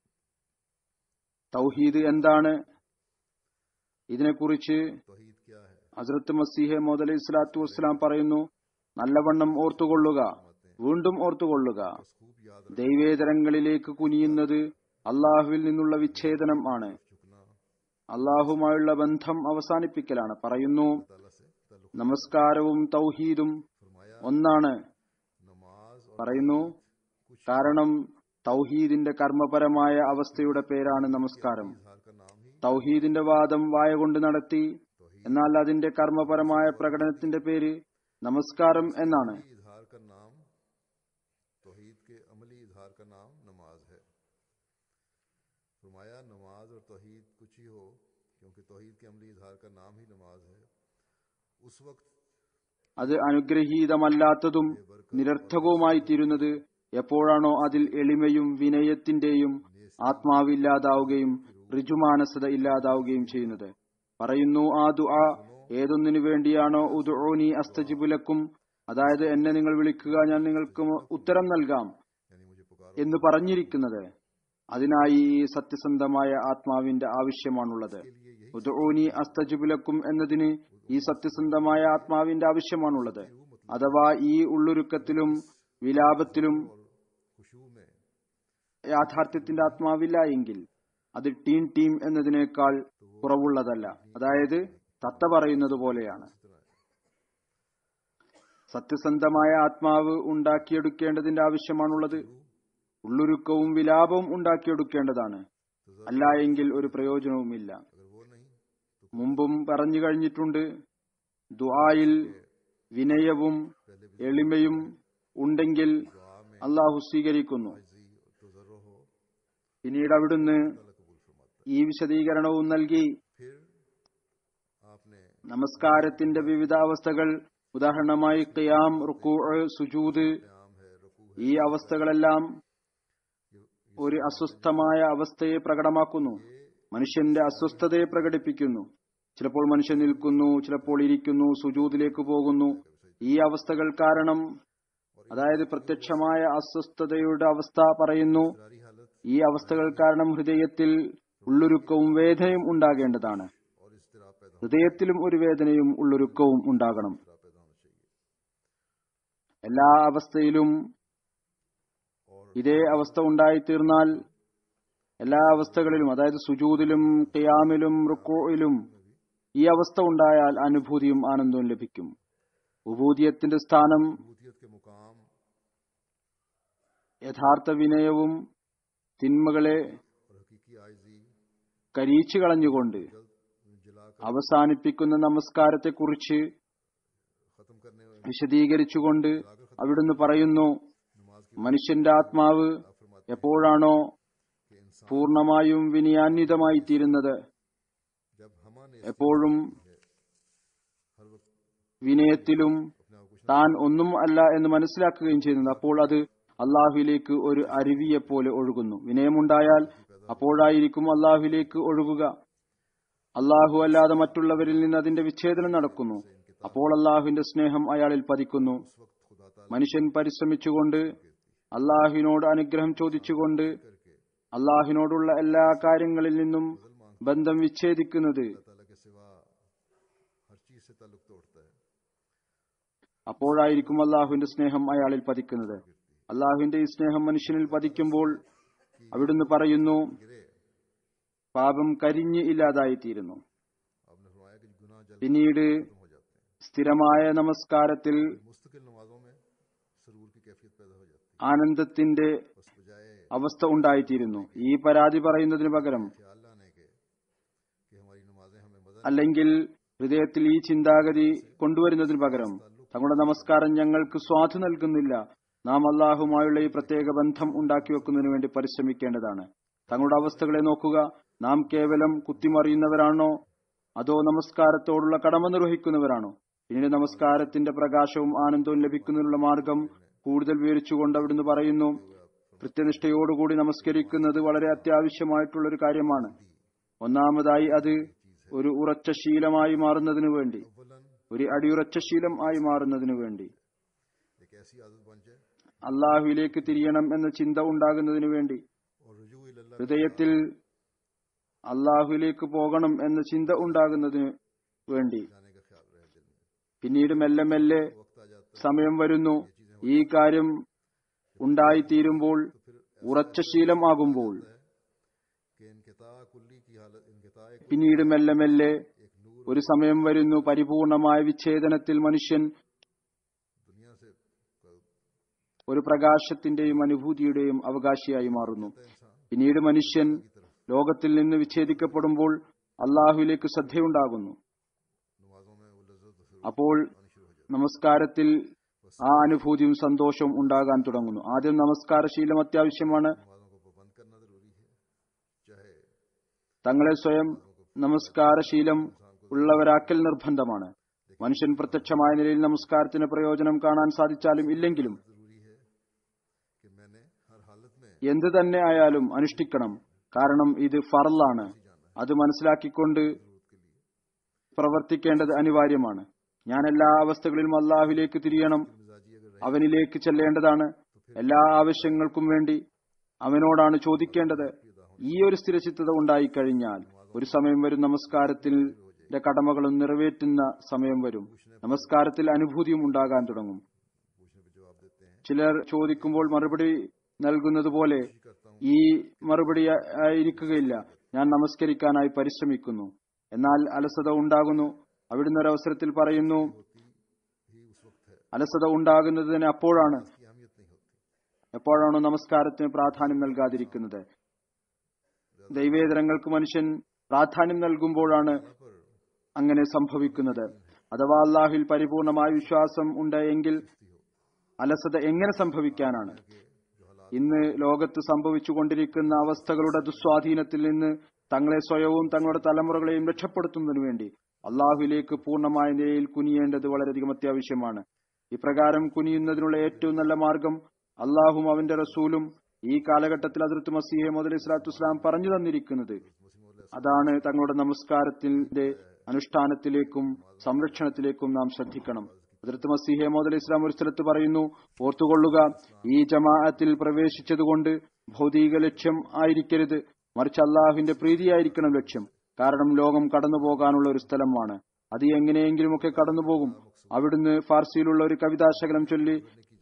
തൗഹീദ് എന്താണ് ഇതിനെക്കുറിച്ച് तौहीद क्या है ഹസ്രത്ത് മസീഹെ മോദ് അലൈഹി സ്വലാത്തു വസ്സലാം പറയുന്നു നല്ലവണ്ണം ഓർത്തുകൊള്ളുക വീണ്ടും ഓർത്തുകൊള്ളുക बस खूब याद रख ദൈവേതരങ്ങളിലേക്ക് കുനിയുന്നത് അള്ളാഹുവിൽ നിന്നുള്ള വിച്ഛേദനം ആണ് झुकना അള്ളാഹുമായുള്ള ബന്ധം അവസാനിപ്പിക്കലാണ് പറയുന്നു ताला से ताल्लुक നമസ്കാരവും തൗഹീദും फरमाया ഒന്നാണ് नमाज और പറയുന്നു കാരണം തൗഹീദിന്റെ കർമ്മപരമായ അവസ്ഥയുടെ പേരാണ് നമസ്കാരം इजहार का नाम ही തൗഹീദിന്റെ വാദം വായ കൊണ്ട് നടത്തി എന്നാൽ അതിന്റെ കർമ്മപരമായ പ്രകടനത്തിന്റെ പേര് നമസ്കാരം എന്നാണ് इजहार का नाम तौहीद के अमली इजहार का नाम नमाज है फरमाया नमाज और तौहीद कुछ ही हो क्योंकि तौहीद के अमली इजहार का नाम ही नमाज है उस वक्त അത് അനുഗ്രഹീതമല്ലാത്തതും നിരർത്ഥകവുമായി തീരുന്നത് എപ്പോഴാണോ അതിൽ എളിമയും വിനയത്തിന്റെയും ആത്മാവില്ലാതാവുകയും ഋജുമാനസത ഇല്ലാതാവുകയും ചെയ്യുന്നത് പറയുന്നു ആ ദുആ ഏതൊന്നിനു വേണ്ടിയാണോ ഉദുനി അസ്തജിബുലക്കും അതായത് എന്നെ നിങ്ങൾ വിളിക്കുക ഞാൻ നിങ്ങൾക്ക് ഉത്തരം നൽകാം यानी मुझे पुकारो എന്ന് പറഞ്ഞിരിക്കുന്നത് അതിനായി ഈ സത്യസന്ധമായ ആത്മാവിന്റെ ആവശ്യമാണുള്ളത് ഉദുനി അസ്തജിബുലക്കും എന്നതിന് ഈ സത്യസന്ധമായ ആത്മാവിന്റെ ആവശ്യമാണുള്ളത് അഥവാ ഈ ഉള്ളുരുക്കത്തിലും വിലാപത്തിലും खुशबू में യാഥാർത്ഥ്യത്തിന്റെ ആത്മാവില്ല എങ്കിൽ അത് ടീം ടീം എന്നതിനേക്കാൾ കുറവുള്ളതല്ല അതായത് തത്ത പറയുന്നത് പോലെയാണ് സത്യസന്ധമായ ആത്മാവ് ഉണ്ടാക്കിയെടുക്കേണ്ടതിന്റെ ആവശ്യമാണുള്ളത് ഉള്ളുരുക്കവും വിലാപവും ഉണ്ടാക്കിയെടുക്കേണ്ടതാണ് അല്ല എങ്കിൽ ഒരു പ്രയോജനവുമില്ല अगर वो नहीं तो മുമ്പും പറഞ്ഞു കഴിഞ്ഞിട്ടുണ്ട് ദുആയിൽ വിനയവും എളിമയും ഉണ്ടെങ്കിൽ दुआ में അള്ളാഹു സ്വീകരിക്കുന്നു जी तो जरूर हो പിന്നീട് അവിടുന്ന് अल्लाह कबूल फरमाता ഈ വിശദീകരണവും നൽകി है फिर आपने നമസ്കാരത്തിന്റെ വിവിധ അവസ്ഥകൾ ഉദാഹരണമായി ഖിയാം റുക്കൂ സുജൂദ് आम है रुकू है ഈ അവസ്ഥകളെല്ലാം ഒരു അസ്വസ്ഥമായ അവസ്ഥയെ പ്രകടമാക്കുന്നു മനുഷ്യന്റെ അസ്വസ്ഥതയെ പ്രകടിപ്പിക്കുന്നു ചിലപ്പോൾ മനുഷ്യൻ നിൽക്കുന്നു ചിലപ്പോൾ ഇരിക്കുന്നു സുജൂദിലേക്ക് പോകുന്നു ഈ അവസ്ഥകൾ കാരണം അതായത് പ്രത്യക്ഷമായ അസ്വസ്ഥതയുടെ അവസ്ഥ പറയുന്നു सारी हालत ഈ അവസ്ഥകൾ കാരണം ഹൃദയത്തിൽ ഉള്ളൊരുക്കവും വേദനയും ഉണ്ടാകേണ്ടതാണ് और इस्तिराब पैदा ഹൃദയത്തിലും ഒരു വേദനയും ഉള്ളൊരുക്കവും ഉണ്ടാകണം इस्तिराब पैदा होना चाहिए എല്ലാ അവസ്ഥയിലും ഇതേ അവസ്ഥ ഉണ്ടായിത്തീർന്നാൽ എല്ലാ അവസ്ഥകളിലും അതായത് സുജൂദിലും ഖിയാമിലും റുക്കോയിലും ഈ അവസ്ഥ ഉണ്ടായാൽ അനുഭൂതിയും ആനന്ദവും ലഭിക്കും ഉഭൂതിയത്തിന്റെ സ്ഥാനം बूतियत के मुकाम യഥാർത്ഥ വിനയവും തിന്മകളെ और हकीकी आयजी കരീച്ചു കളഞ്ഞുകൊണ്ട് जल्द जला कर അവസാനിപ്പിക്കുന്ന നമസ്കാരത്തെക്കുറിച്ച് खत्म करने वाले വിശദീകരിച്ചുകൊണ്ട് അവിടുന്ന് പറയുന്നു नमाज की മനുഷ്യന്റെ ആത്മാവ് फरमाते എപ്പോഴാണോ कि इंसान പൂർണ്ണമായും വിനയാന്വിതമായി തീരുന്നത് जब हमारे എപ്പോഴും हर वक्त വിനയത്തിലും अपने आप कुछ താൻ ഒന്നും അല്ല എന്ന് മനസ്സിലാക്കുകയും ചെയ്യുന്നത് അപ്പോൾ അത് അള്ളാഹുവിലേക്ക് ഒരു അരുവിയെപ്പോലെ ഒഴുകുന്നു വിനയമുണ്ടായാൽ അപ്പോഴായിരിക്കും അള്ളാഹുവിലേക്ക് ഒഴുകുക അള്ളാഹു അല്ലാതെ മറ്റുള്ളവരിൽ നിന്ന് അതിന്റെ വിച്ഛേദനം നടക്കുന്നു അപ്പോൾ അള്ളാഹുവിന്റെ സ്നേഹം അയാളിൽ പതിക്കുന്നു उस वक्त खुदा ताला മനുഷ്യൻ പരിശ്രമിച്ചുകൊണ്ട് അള്ളാഹുവിനോട് അനുഗ്രഹം ചോദിച്ചുകൊണ്ട് करके അള്ളാഹുവിനോടുള്ള എല്ലാ കാര്യങ്ങളിൽ നിന്നും ബന്ധം വിച്ഛേദിക്കുന്നത് अल्लाह ताला के सिवा हर चीज से ताल्लुक तोड़ता है അപ്പോഴായിരിക്കും അള്ളാഹുവിന്റെ സ്നേഹം അയാളിൽ പതിക്കുന്നത് അള്ളാഹുവിന്റെ ഈ സ്നേഹം മനുഷ്യനിൽ പതിക്കുമ്പോൾ അവിടുന്ന് പറയുന്നു गिरे പാപം കരിഞ്ഞ് ഇല്ലാതായിത്തീരുന്നു आपने फरमाया कि गुनाह जल्द പിന്നീട് खत्म हो जाते हैं സ്ഥിരമായ നമസ്കാരത്തിൽ मुस्तकिल नमाजों में सरूर की कैफियत पैदा हो जाती ആനന്ദത്തിന്റെ है बस बजाय അവസ്ഥ ഉണ്ടായിത്തീരുന്നു ഈ പരാതി പറയുന്നതിന് പകരം ख्याल लाने के कि हमारी नमाजें हमें मजा അല്ലെങ്കിൽ ഹൃദയത്തിൽ ഈ ചിന്താഗതി കൊണ്ടുവരുന്നതിന് പകരം തങ്ങളുടെ നമസ്കാരം ഞങ്ങൾക്ക് സ്വാധു നൽകുന്നില്ല നാം അള്ളാഹുമായുള്ള ഈ പ്രത്യേക ബന്ധം ഉണ്ടാക്കി വെക്കുന്നതിന് വേണ്ടി പരിശ്രമിക്കേണ്ടതാണ് തങ്ങളുടെ അവസ്ഥകളെ നോക്കുക നാം കേവലം കുത്തിമറിയുന്നവരാണോ അതോ നമസ്കാരത്തോടുള്ള കടമ നിർവഹിക്കുന്നവരാണോ പിന്നീട് നമസ്കാരത്തിന്റെ പ്രകാശവും ആനന്ദവും ലഭിക്കുന്നതിനുള്ള മാർഗം കൂടുതൽ വിവരിച്ചുകൊണ്ട് അവിടുന്ന് പറയുന്നു കൃത്യനിഷ്ഠയോടുകൂടി നമസ്കരിക്കുന്നത് വളരെ അത്യാവശ്യമായിട്ടുള്ള ഒരു കാര്യമാണ് ഒന്നാമതായി അത് ഒരു ഉറച്ച ശീലമായി മാറുന്നതിനു വേണ്ടി अव्वलन ഒരു അടിയുറച്ച ശീലം ആയി മാറുന്നതിനു വേണ്ടി एक ऐसी आदत बन जाए അള്ളാഹുവിലേക്ക് തിരിയണം എന്ന ചിന്ത ഉണ്ടാകുന്നതിനു വേണ്ടി और रुजू इल्लाह ഹൃദയത്തിൽ അള്ളാഹുവിലേക്ക് പോകണം എന്ന ചിന്ത ഉണ്ടാകുന്നതിന് വേണ്ടി जाने का ख्याल रहे दिल में പിന്നീട് മെല്ലെ മെല്ലെ वक्त आ जाता സമയം വരുന്നു ഈ കാര്യം ഉണ്ടായിത്തീരുമ്പോൾ ഉറച്ച ശീലമാകുമ്പോൾ है कि इनकिता कुल्ली की हालत इनकिता പിന്നീട് മെല്ലെ മെല്ലെ एक नूर ഒരു സമയം വരുന്നു പരിപൂർണമായ വിച്ഛേദനത്തിൽ മനുഷ്യൻ दुनिया से का- ഒരു പ്രകാശത്തിന്റെയും അനുഭൂതിയുടെയും അവകാശിയായി മാറുന്നു പിന്നീട് മനുഷ്യൻ ലോകത്തിൽ നിന്ന് വിച്ഛേദിക്കപ്പെടുമ്പോൾ അള്ളാഹുവിലേക്ക് ശ്രദ്ധയുണ്ടാകുന്നു नमाजों में वो लज्जत और അപ്പോൾ आनी शुरू हो जाती നമസ്കാരത്തിൽ ആ അനുഭൂതിയും സന്തോഷവും ഉണ്ടാകാൻ തുടങ്ങുന്നു ആദ്യം നമസ്കാരശീലം അത്യാവശ്യമാണ് नमाजों को पाबंद करना जरूरी है चाहे തങ്ങളെ സ്വയം നമസ്കാരശീലം ഉള്ളവരാക്കൽ നിർബന്ധമാണ് മനുഷ്യൻ പ്രത്യക്ഷമായ നിലയിൽ നമസ്കാരത്തിന് പ്രയോജനം കാണാൻ സാധിച്ചാലും ഇല്ലെങ്കിലും जरूरी है कि मैंने हर हालत में എന്ത് തന്നെ ആയാലും അനുഷ്ഠിക്കണം കാരണം ഇത് ഫറലാണ് അത് മനസ്സിലാക്കിക്കൊണ്ട് പ്രവർത്തിക്കേണ്ടത് അനിവാര്യമാണ് ഞാൻ എല്ലാ അവസ്ഥകളിലും അള്ളാഹുവിലേക്ക് തിരിയണം मिजाजी अगर അവനിലേക്ക് ചെല്ലേണ്ടതാണ് എല്ലാ ആവശ്യങ്ങൾക്കും വേണ്ടി അവനോടാണ് ചോദിക്കേണ്ടത് ഈ ഒരു സ്ഥിരചിത്തത ഉണ്ടായിക്കഴിഞ്ഞാൽ ഒരു സമയം വരും നമസ്കാരത്തിൽ നമസ്കാരത്തിന്റെ കടമകളും നിറവേറ്റുന്ന സമയം വരും നമസ്കാരത്തിൽ അനുഭൂതിയും ഉണ്ടാകാൻ തുടങ്ങും पूछने पे जवाब देते हैं ചിലർ ചോദിക്കുമ്പോൾ മറുപടി നൽകുന്നത് പോലെ ഈ മറുപടി ആ- ആയിരിക്കുകയില്ല ഞാൻ നമസ്കരിക്കാനായി പരിശ്രമിക്കുന്നു എന്നാൽ അലസത ഉണ്ടാകുന്നു അവിടുന്ന് ഒരവസരത്തിൽ പറയുന്നു ही उस वक्त है അലസത ഉണ്ടാകുന്നതിന് അപ്പോഴാണ് इसकी अहमियत नहीं होती എപ്പോഴാണോ നമസ്കാരത്തിന് പ്രാധാന്യം നൽകാതിരിക്കുന്നത് ദൈവേതരങ്ങൾക്ക് മനുഷ്യൻ പ്രാധാന്യം നൽകുമ്പോഴാണ് पर അങ്ങനെ സംഭവിക്കുന്നത് അഥവാ അള്ളാഹുവിൽ പരിപൂർണമായ വിശ്വാസം ഉണ്ട് എങ്കിൽ അലസത എങ്ങനെ സംഭവിക്കാനാണ് ഇന്ന് ലോകത്ത് സംഭവിച്ചുകൊണ്ടിരിക്കുന്ന അവസ്ഥകളുടെ ദുസ്വാധീനത്തിൽ നിന്ന് തങ്ങളെ സ്വയവും തങ്ങളുടെ തലമുറകളെയും രക്ഷപ്പെടുത്തുന്നതിനു വേണ്ടി അള്ളാഹുവിലേക്ക് പൂർണ്ണമായ നിലയിൽ കുനിയേണ്ടത് വളരെയധികം അത്യാവശ്യമാണ് ഇപ്രകാരം കുനിയുന്നതിനുള്ള ഏറ്റവും നല്ല മാർഗം അള്ളാഹും അവന്റെ റസൂലും ഈ കാലഘട്ടത്തിൽ അതിർത്ത് മസീഹെ മുതൽ ഇസ്ലാത്തു ഇസ്ലാം പറഞ്ഞു തന്നിരിക്കുന്നത് അതാണ് തങ്ങളുടെ നമസ്കാരത്തിന്റെ അനുഷ്ഠാനത്തിലേക്കും സംരക്ഷണത്തിലേക്കും നാം ശ്രദ്ധിക്കണം അതിർത്ത് മസീഹെ മോദൽ ഇസ്ലാം ഒരു സ്ഥലത്ത് പറയുന്നു ഓർത്തുകൊള്ളുക ഈ ജമാഅത്തിൽ പ്രവേശിച്ചതുകൊണ്ട് ഭൗതിക ലക്ഷ്യം ആയിരിക്കരുത് മറിച്ച് അള്ളാഹുവിന്റെ പ്രീതിയായിരിക്കണം ലക്ഷ്യം കാരണം ലോകം കടന്നു പോകാനുള്ള ഒരു സ്ഥലമാണ് അത് എങ്ങനെയെങ്കിലുമൊക്കെ കടന്നുപോകും അവിടുന്ന് ഫാർസിയിലുള്ള ഒരു കവിതാശകലം ചൊല്ലി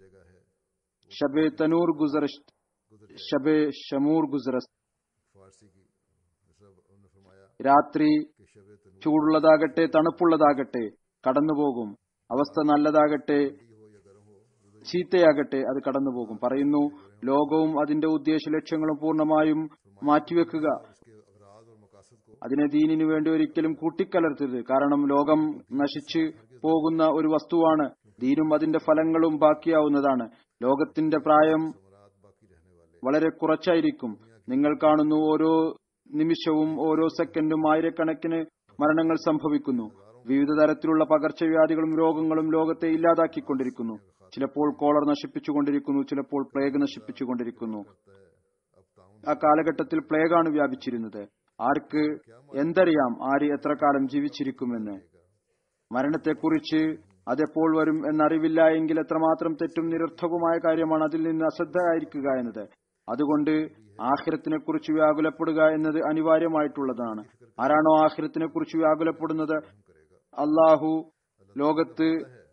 ഷബെ തനൂർ ഗുസറസ്റ്റ് ഷബെ ഷമൂർ ഗുസറസ്റ്റ് फारसी की जैसा उन्होंने फरमाया രാത്രി कि शब तनूर ചൂടുള്ളതാകട്ടെ തണുപ്പുള്ളതാകട്ടെ കടന്നുപോകും അവസ്ഥ നല്ലതാകട്ടെ हो या गर्म हो ചീത്തയാകട്ടെ അത് കടന്നുപോകും പറയുന്നു ലോകവും അതിന്റെ ഉദ്ദേശ ലക്ഷ്യങ്ങളും പൂർണ്ണമായും മാറ്റിവെക്കുക उसके अगराज और मकासद को അതിനെ ദീനിനു വേണ്ടി ഒരിക്കലും കൂട്ടിക്കലർത്തരുത് കാരണം ലോകം നശിച്ചു പോകുന്ന ഒരു വസ്തുവാണ് ദീനും അതിന്റെ ഫലങ്ങളും ബാക്കിയാവുന്നതാണ് ലോകത്തിന്റെ പ്രായം मुराद बाकी रहने वाले വളരെ കുറച്ചായിരിക്കും നിങ്ങൾ കാണുന്നു ഓരോ നിമിഷവും ഓരോ സെക്കൻഡും ആയിരക്കണക്കിന് മരണങ്ങൾ സംഭവിക്കുന്നു വിവിധ തരത്തിലുള്ള പകർച്ചവ്യാധികളും രോഗങ്ങളും ലോകത്തെ ഇല്ലാതാക്കിക്കൊണ്ടിരിക്കുന്നു ചിലപ്പോൾ കോളർ നശിപ്പിച്ചുകൊണ്ടിരിക്കുന്നു ചിലപ്പോൾ പ്ലേഗ് നശിപ്പിച്ചുകൊണ്ടിരിക്കുന്നു अब ताउन ആ കാലഘട്ടത്തിൽ പ്ലേഗാണ് വ്യാപിച്ചിരുന്നത് ആർക്ക് എന്തറിയാം ആര് എത്ര കാലം ജീവിച്ചിരിക്കുമെന്ന് മരണത്തെക്കുറിച്ച് അതെപ്പോൾ വരും എന്നറിവില്ല എങ്കിൽ എത്രമാത്രം തെറ്റും നിരർത്ഥകവുമായ കാര്യമാണ് അതിൽ നിന്ന് അശ്രദ്ധരായിരിക്കുക എന്നത് അതുകൊണ്ട് ആഖിരത്തിനെ കുറിച്ച് വ്യാകുലപ്പെടുക എന്നത് അനിവാര്യമായിട്ടുള്ളതാണ് ആരാണോ ആഖിരത്തിനെ കുറിച്ച് വ്യാകുലപ്പെടുന്നത് അള്ളാഹു ലോകത്ത്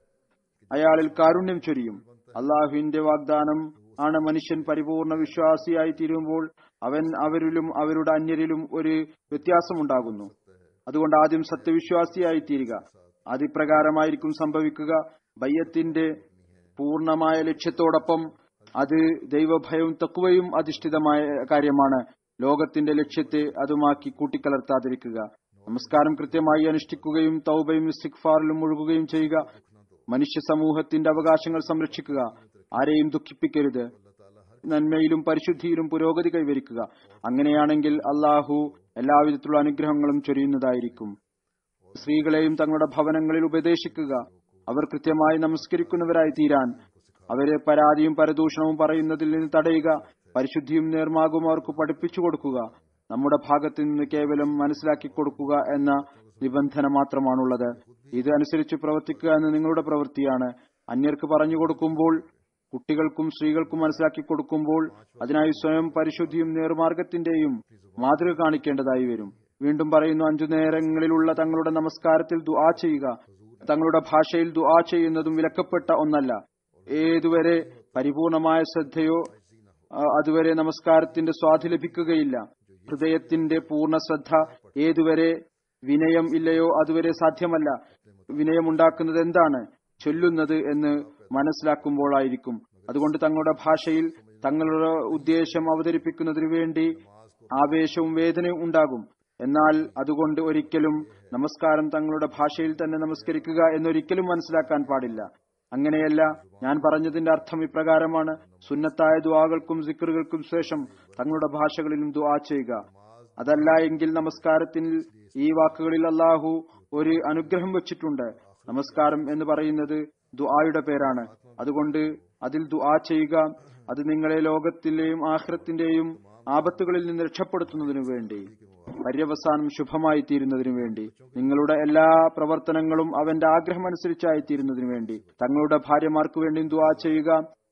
അയാളിൽ കാരുണ്യം ചൊരിയും അള്ളാഹുവിന്റെ വാഗ്ദാനം ആണ് മനുഷ്യൻ പരിപൂർണ വിശ്വാസിയായി തീരുമ്പോൾ അവൻ അവരിലും അവരുടെ അന്യരിലും ഒരു വ്യത്യാസമുണ്ടാകുന്നു അതുകൊണ്ട് ആദ്യം സത്യവിശ്വാസിയായി തീരുക അതിപ്രകാരമായിരിക്കും സംഭവിക്കുക ബയ്യത്തിന്റെ പൂർണമായ ലക്ഷ്യത്തോടൊപ്പം അത് ദൈവഭയവും തക്കുവയും അധിഷ്ഠിതമായ കാര്യമാണ് ലോകത്തിന്റെ ലക്ഷ്യത്തെ അതുമാക്കി കൂട്ടിക്കലർത്താതിരിക്കുക നമസ്കാരം കൃത്യമായി അനുഷ്ഠിക്കുകയും തൗബയും ഇസ്തിഗ്ഫാറിലും മുഴുകുകയും ചെയ്യുക മനുഷ്യ സമൂഹത്തിന്റെ അവകാശങ്ങൾ സംരക്ഷിക്കുക ആരെയും ദുഃഖിപ്പിക്കരുത് നന്മയിലും പരിശുദ്ധിയിലും പുരോഗതി കൈവരിക്കുക അങ്ങനെയാണെങ്കിൽ അള്ളാഹു എല്ലാവിധത്തിലുള്ള അനുഗ്രഹങ്ങളും ചൊരിയുന്നതായിരിക്കും സ്ത്രീകളെയും തങ്ങളുടെ ഭവനങ്ങളിൽ ഉപദേശിക്കുക അവർ കൃത്യമായി നമസ്കരിക്കുന്നവരായി തീരാൻ അവരെ പരാതിയും പരദൂഷണവും പറയുന്നതിൽ നിന്ന് തടയുക പരിശുദ്ധിയും നേർമാകും അവർക്ക് പഠിപ്പിച്ചു കൊടുക്കുക നമ്മുടെ ഭാഗത്ത് നിന്ന് കേവലം മനസ്സിലാക്കി കൊടുക്കുക എന്ന നിബന്ധന മാത്രമാണുള്ളത് ഇത് അനുസരിച്ച് പ്രവർത്തിക്കുക എന്ന നിങ്ങളുടെ പ്രവൃത്തിയാണ് അന്യർക്ക് പറഞ്ഞു കൊടുക്കുമ്പോൾ കുട്ടികൾക്കും സ്ത്രീകൾക്കും മനസ്സിലാക്കി കൊടുക്കുമ്പോൾ അതിനായി സ്വയം പരിശുദ്ധിയും നേർമാർഗത്തിന്റെയും മാതൃക കാണിക്കേണ്ടതായി വരും വീണ്ടും പറയുന്നു അഞ്ചു നേരങ്ങളിലുള്ള തങ്ങളുടെ നമസ്കാരത്തിൽ ദുആ ചെയ്യുക തങ്ങളുടെ ഭാഷയിൽ ദുആ ചെയ്യുന്നതും വിലക്കപ്പെട്ട ഒന്നല്ല ഏതുവരെ പരിപൂർണമായ ശ്രദ്ധയോ ആ, അതുവരെ നമസ്കാരത്തിന്റെ സ്വാധി ലഭിക്കുകയില്ല ഹൃദയത്തിന്റെ പൂർണ്ണ ശ്രദ്ധ ഏതുവരെ വിനയം ഇല്ലയോ അതുവരെ സാധ്യമല്ല വിനയമുണ്ടാക്കുന്നത് എന്താണ് ചൊല്ലുന്നത് എന്ന് മനസ്സിലാക്കുമ്പോഴായിരിക്കും അതുകൊണ്ട് തങ്ങളുടെ ഭാഷയിൽ തങ്ങളുടെ ഉദ്ദേശം അവതരിപ്പിക്കുന്നതിനു വേണ്ടി ആവേശവും വേദനയും ഉണ്ടാകും എന്നാൽ അതുകൊണ്ട് ഒരിക്കലും നമസ്കാരം തങ്ങളുടെ ഭാഷയിൽ തന്നെ നമസ്കരിക്കുക എന്നൊരിക്കലും മനസ്സിലാക്കാൻ പാടില്ല അങ്ങനെയല്ല ഞാൻ പറഞ്ഞതിന്റെ അർത്ഥം ഇപ്രകാരമാണ് സുന്നത്തായ ദുആകൾക്കും സിക്കറുകൾക്കും ശേഷം തങ്ങളുടെ ഭാഷകളിലും ദുആ ചെയ്യുക അതല്ല എങ്കിൽ നമസ്കാരത്തിൽ ഈ വാക്കുകളിൽ അള്ളാഹു ഒരു അനുഗ്രഹം വെച്ചിട്ടുണ്ട് നമസ്കാരം എന്ന് പറയുന്നത് ദുആയുടെ പേരാണ് അതുകൊണ്ട് അതിൽ ദുആ ചെയ്യുക അത് നിങ്ങളെ ലോകത്തിലെയും ആഹ്റത്തിന്റെയും ആപത്തുകളിൽ നിന്ന് രക്ഷപ്പെടുത്തുന്നതിനു വേണ്ടി പര്യവസാനം ശുഭമായി തീരുന്നതിനു വേണ്ടി നിങ്ങളുടെ എല്ലാ പ്രവർത്തനങ്ങളും അവന്റെ ആഗ്രഹമനുസരിച്ചായി തീരുന്നതിനു വേണ്ടി തങ്ങളുടെ ഭാര്യമാർക്ക് വേണ്ടിയും ദുആ ചെയ്യുക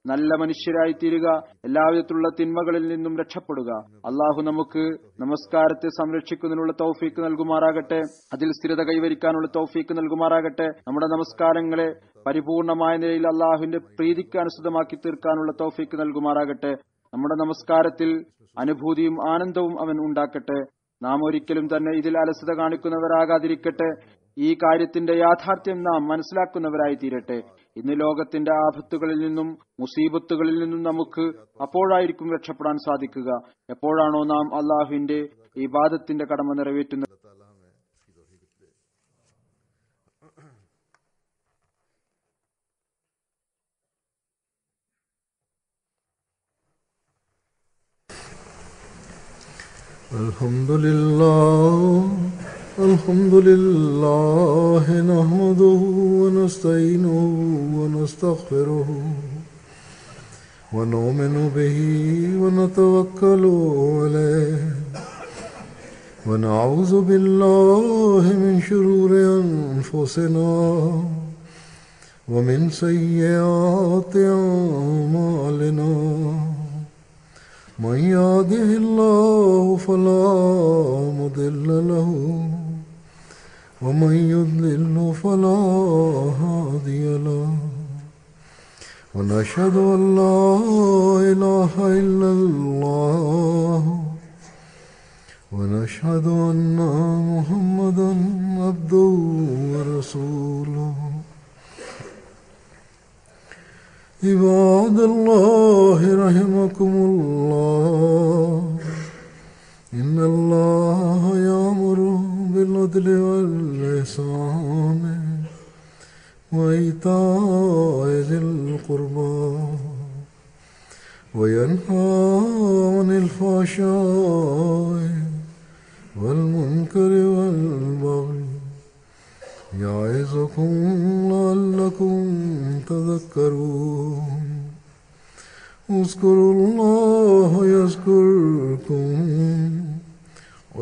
നല്ല മനുഷ്യരായി തീരുക എല്ലാവിധത്തിലുള്ള തിന്മകളിൽ നിന്നും രക്ഷപ്പെടുക അള്ളാഹു നമുക്ക് നമസ്കാരത്തെ സംരക്ഷിക്കുന്നതിനുള്ള തൗഫീക്ക് നൽകുമാറാകട്ടെ അതിൽ സ്ഥിരത കൈവരിക്കാനുള്ള തൗഫീക്ക് നൽകുമാറാകട്ടെ നമ്മുടെ നമസ്കാരങ്ങളെ പരിപൂർണമായ നിലയിൽ അള്ളാഹുവിന്റെ പ്രീതിക്ക് അനുസൃതമാക്കി തീർക്കാനുള്ള തൗഫീക്ക് നൽകുമാറാകട്ടെ നമ്മുടെ നമസ്കാരത്തിൽ അനുഭൂതിയും ആനന്ദവും അവൻ ഉണ്ടാക്കട്ടെ നാം ഒരിക്കലും തന്നെ ഇതിൽ അലസത കാണിക്കുന്നവരാകാതിരിക്കട്ടെ ഈ കാര്യത്തിന്റെ യാഥാർത്ഥ്യം നാം മനസ്സിലാക്കുന്നവരായി തീരട്ടെ ഇന്ന് ലോകത്തിന്റെ ആപത്തുകളിൽ നിന്നും മുസീബത്തുകളിൽ നിന്നും നമുക്ക് അപ്പോഴായിരിക്കും രക്ഷപ്പെടാൻ സാധിക്കുക എപ്പോഴാണോ നാം അള്ളാഹുവിന്റെ ഈ വാദത്തിന്റെ കടമ നിറവേറ്റുന്നത് अल्लाह ताला हमें इसकी तौफीक दे الحمد لله الحمد لله نحمده ونستعينه ونستغفره ونؤمن به ونتوكل عليه ونعوذ بالله من شرور أنفسنا ومن سيئات أعمالنا من يهده الله فلا مضل له ومن يضلل فلا هادي له ونشهد أن لا إله إلا الله ونشهد أن محمدا عبده ورسوله عباد الله رحمكم الله إن الله يأمر بالعدل والإحسان وإيتاء ذي القربى وينهى عن الفحشاء والمنكر والبغي يعظكم لعلكم تذكرون اذكروا الله يذكركم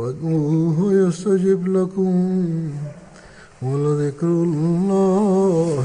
وادعوه يستجب لكم ولذكر الله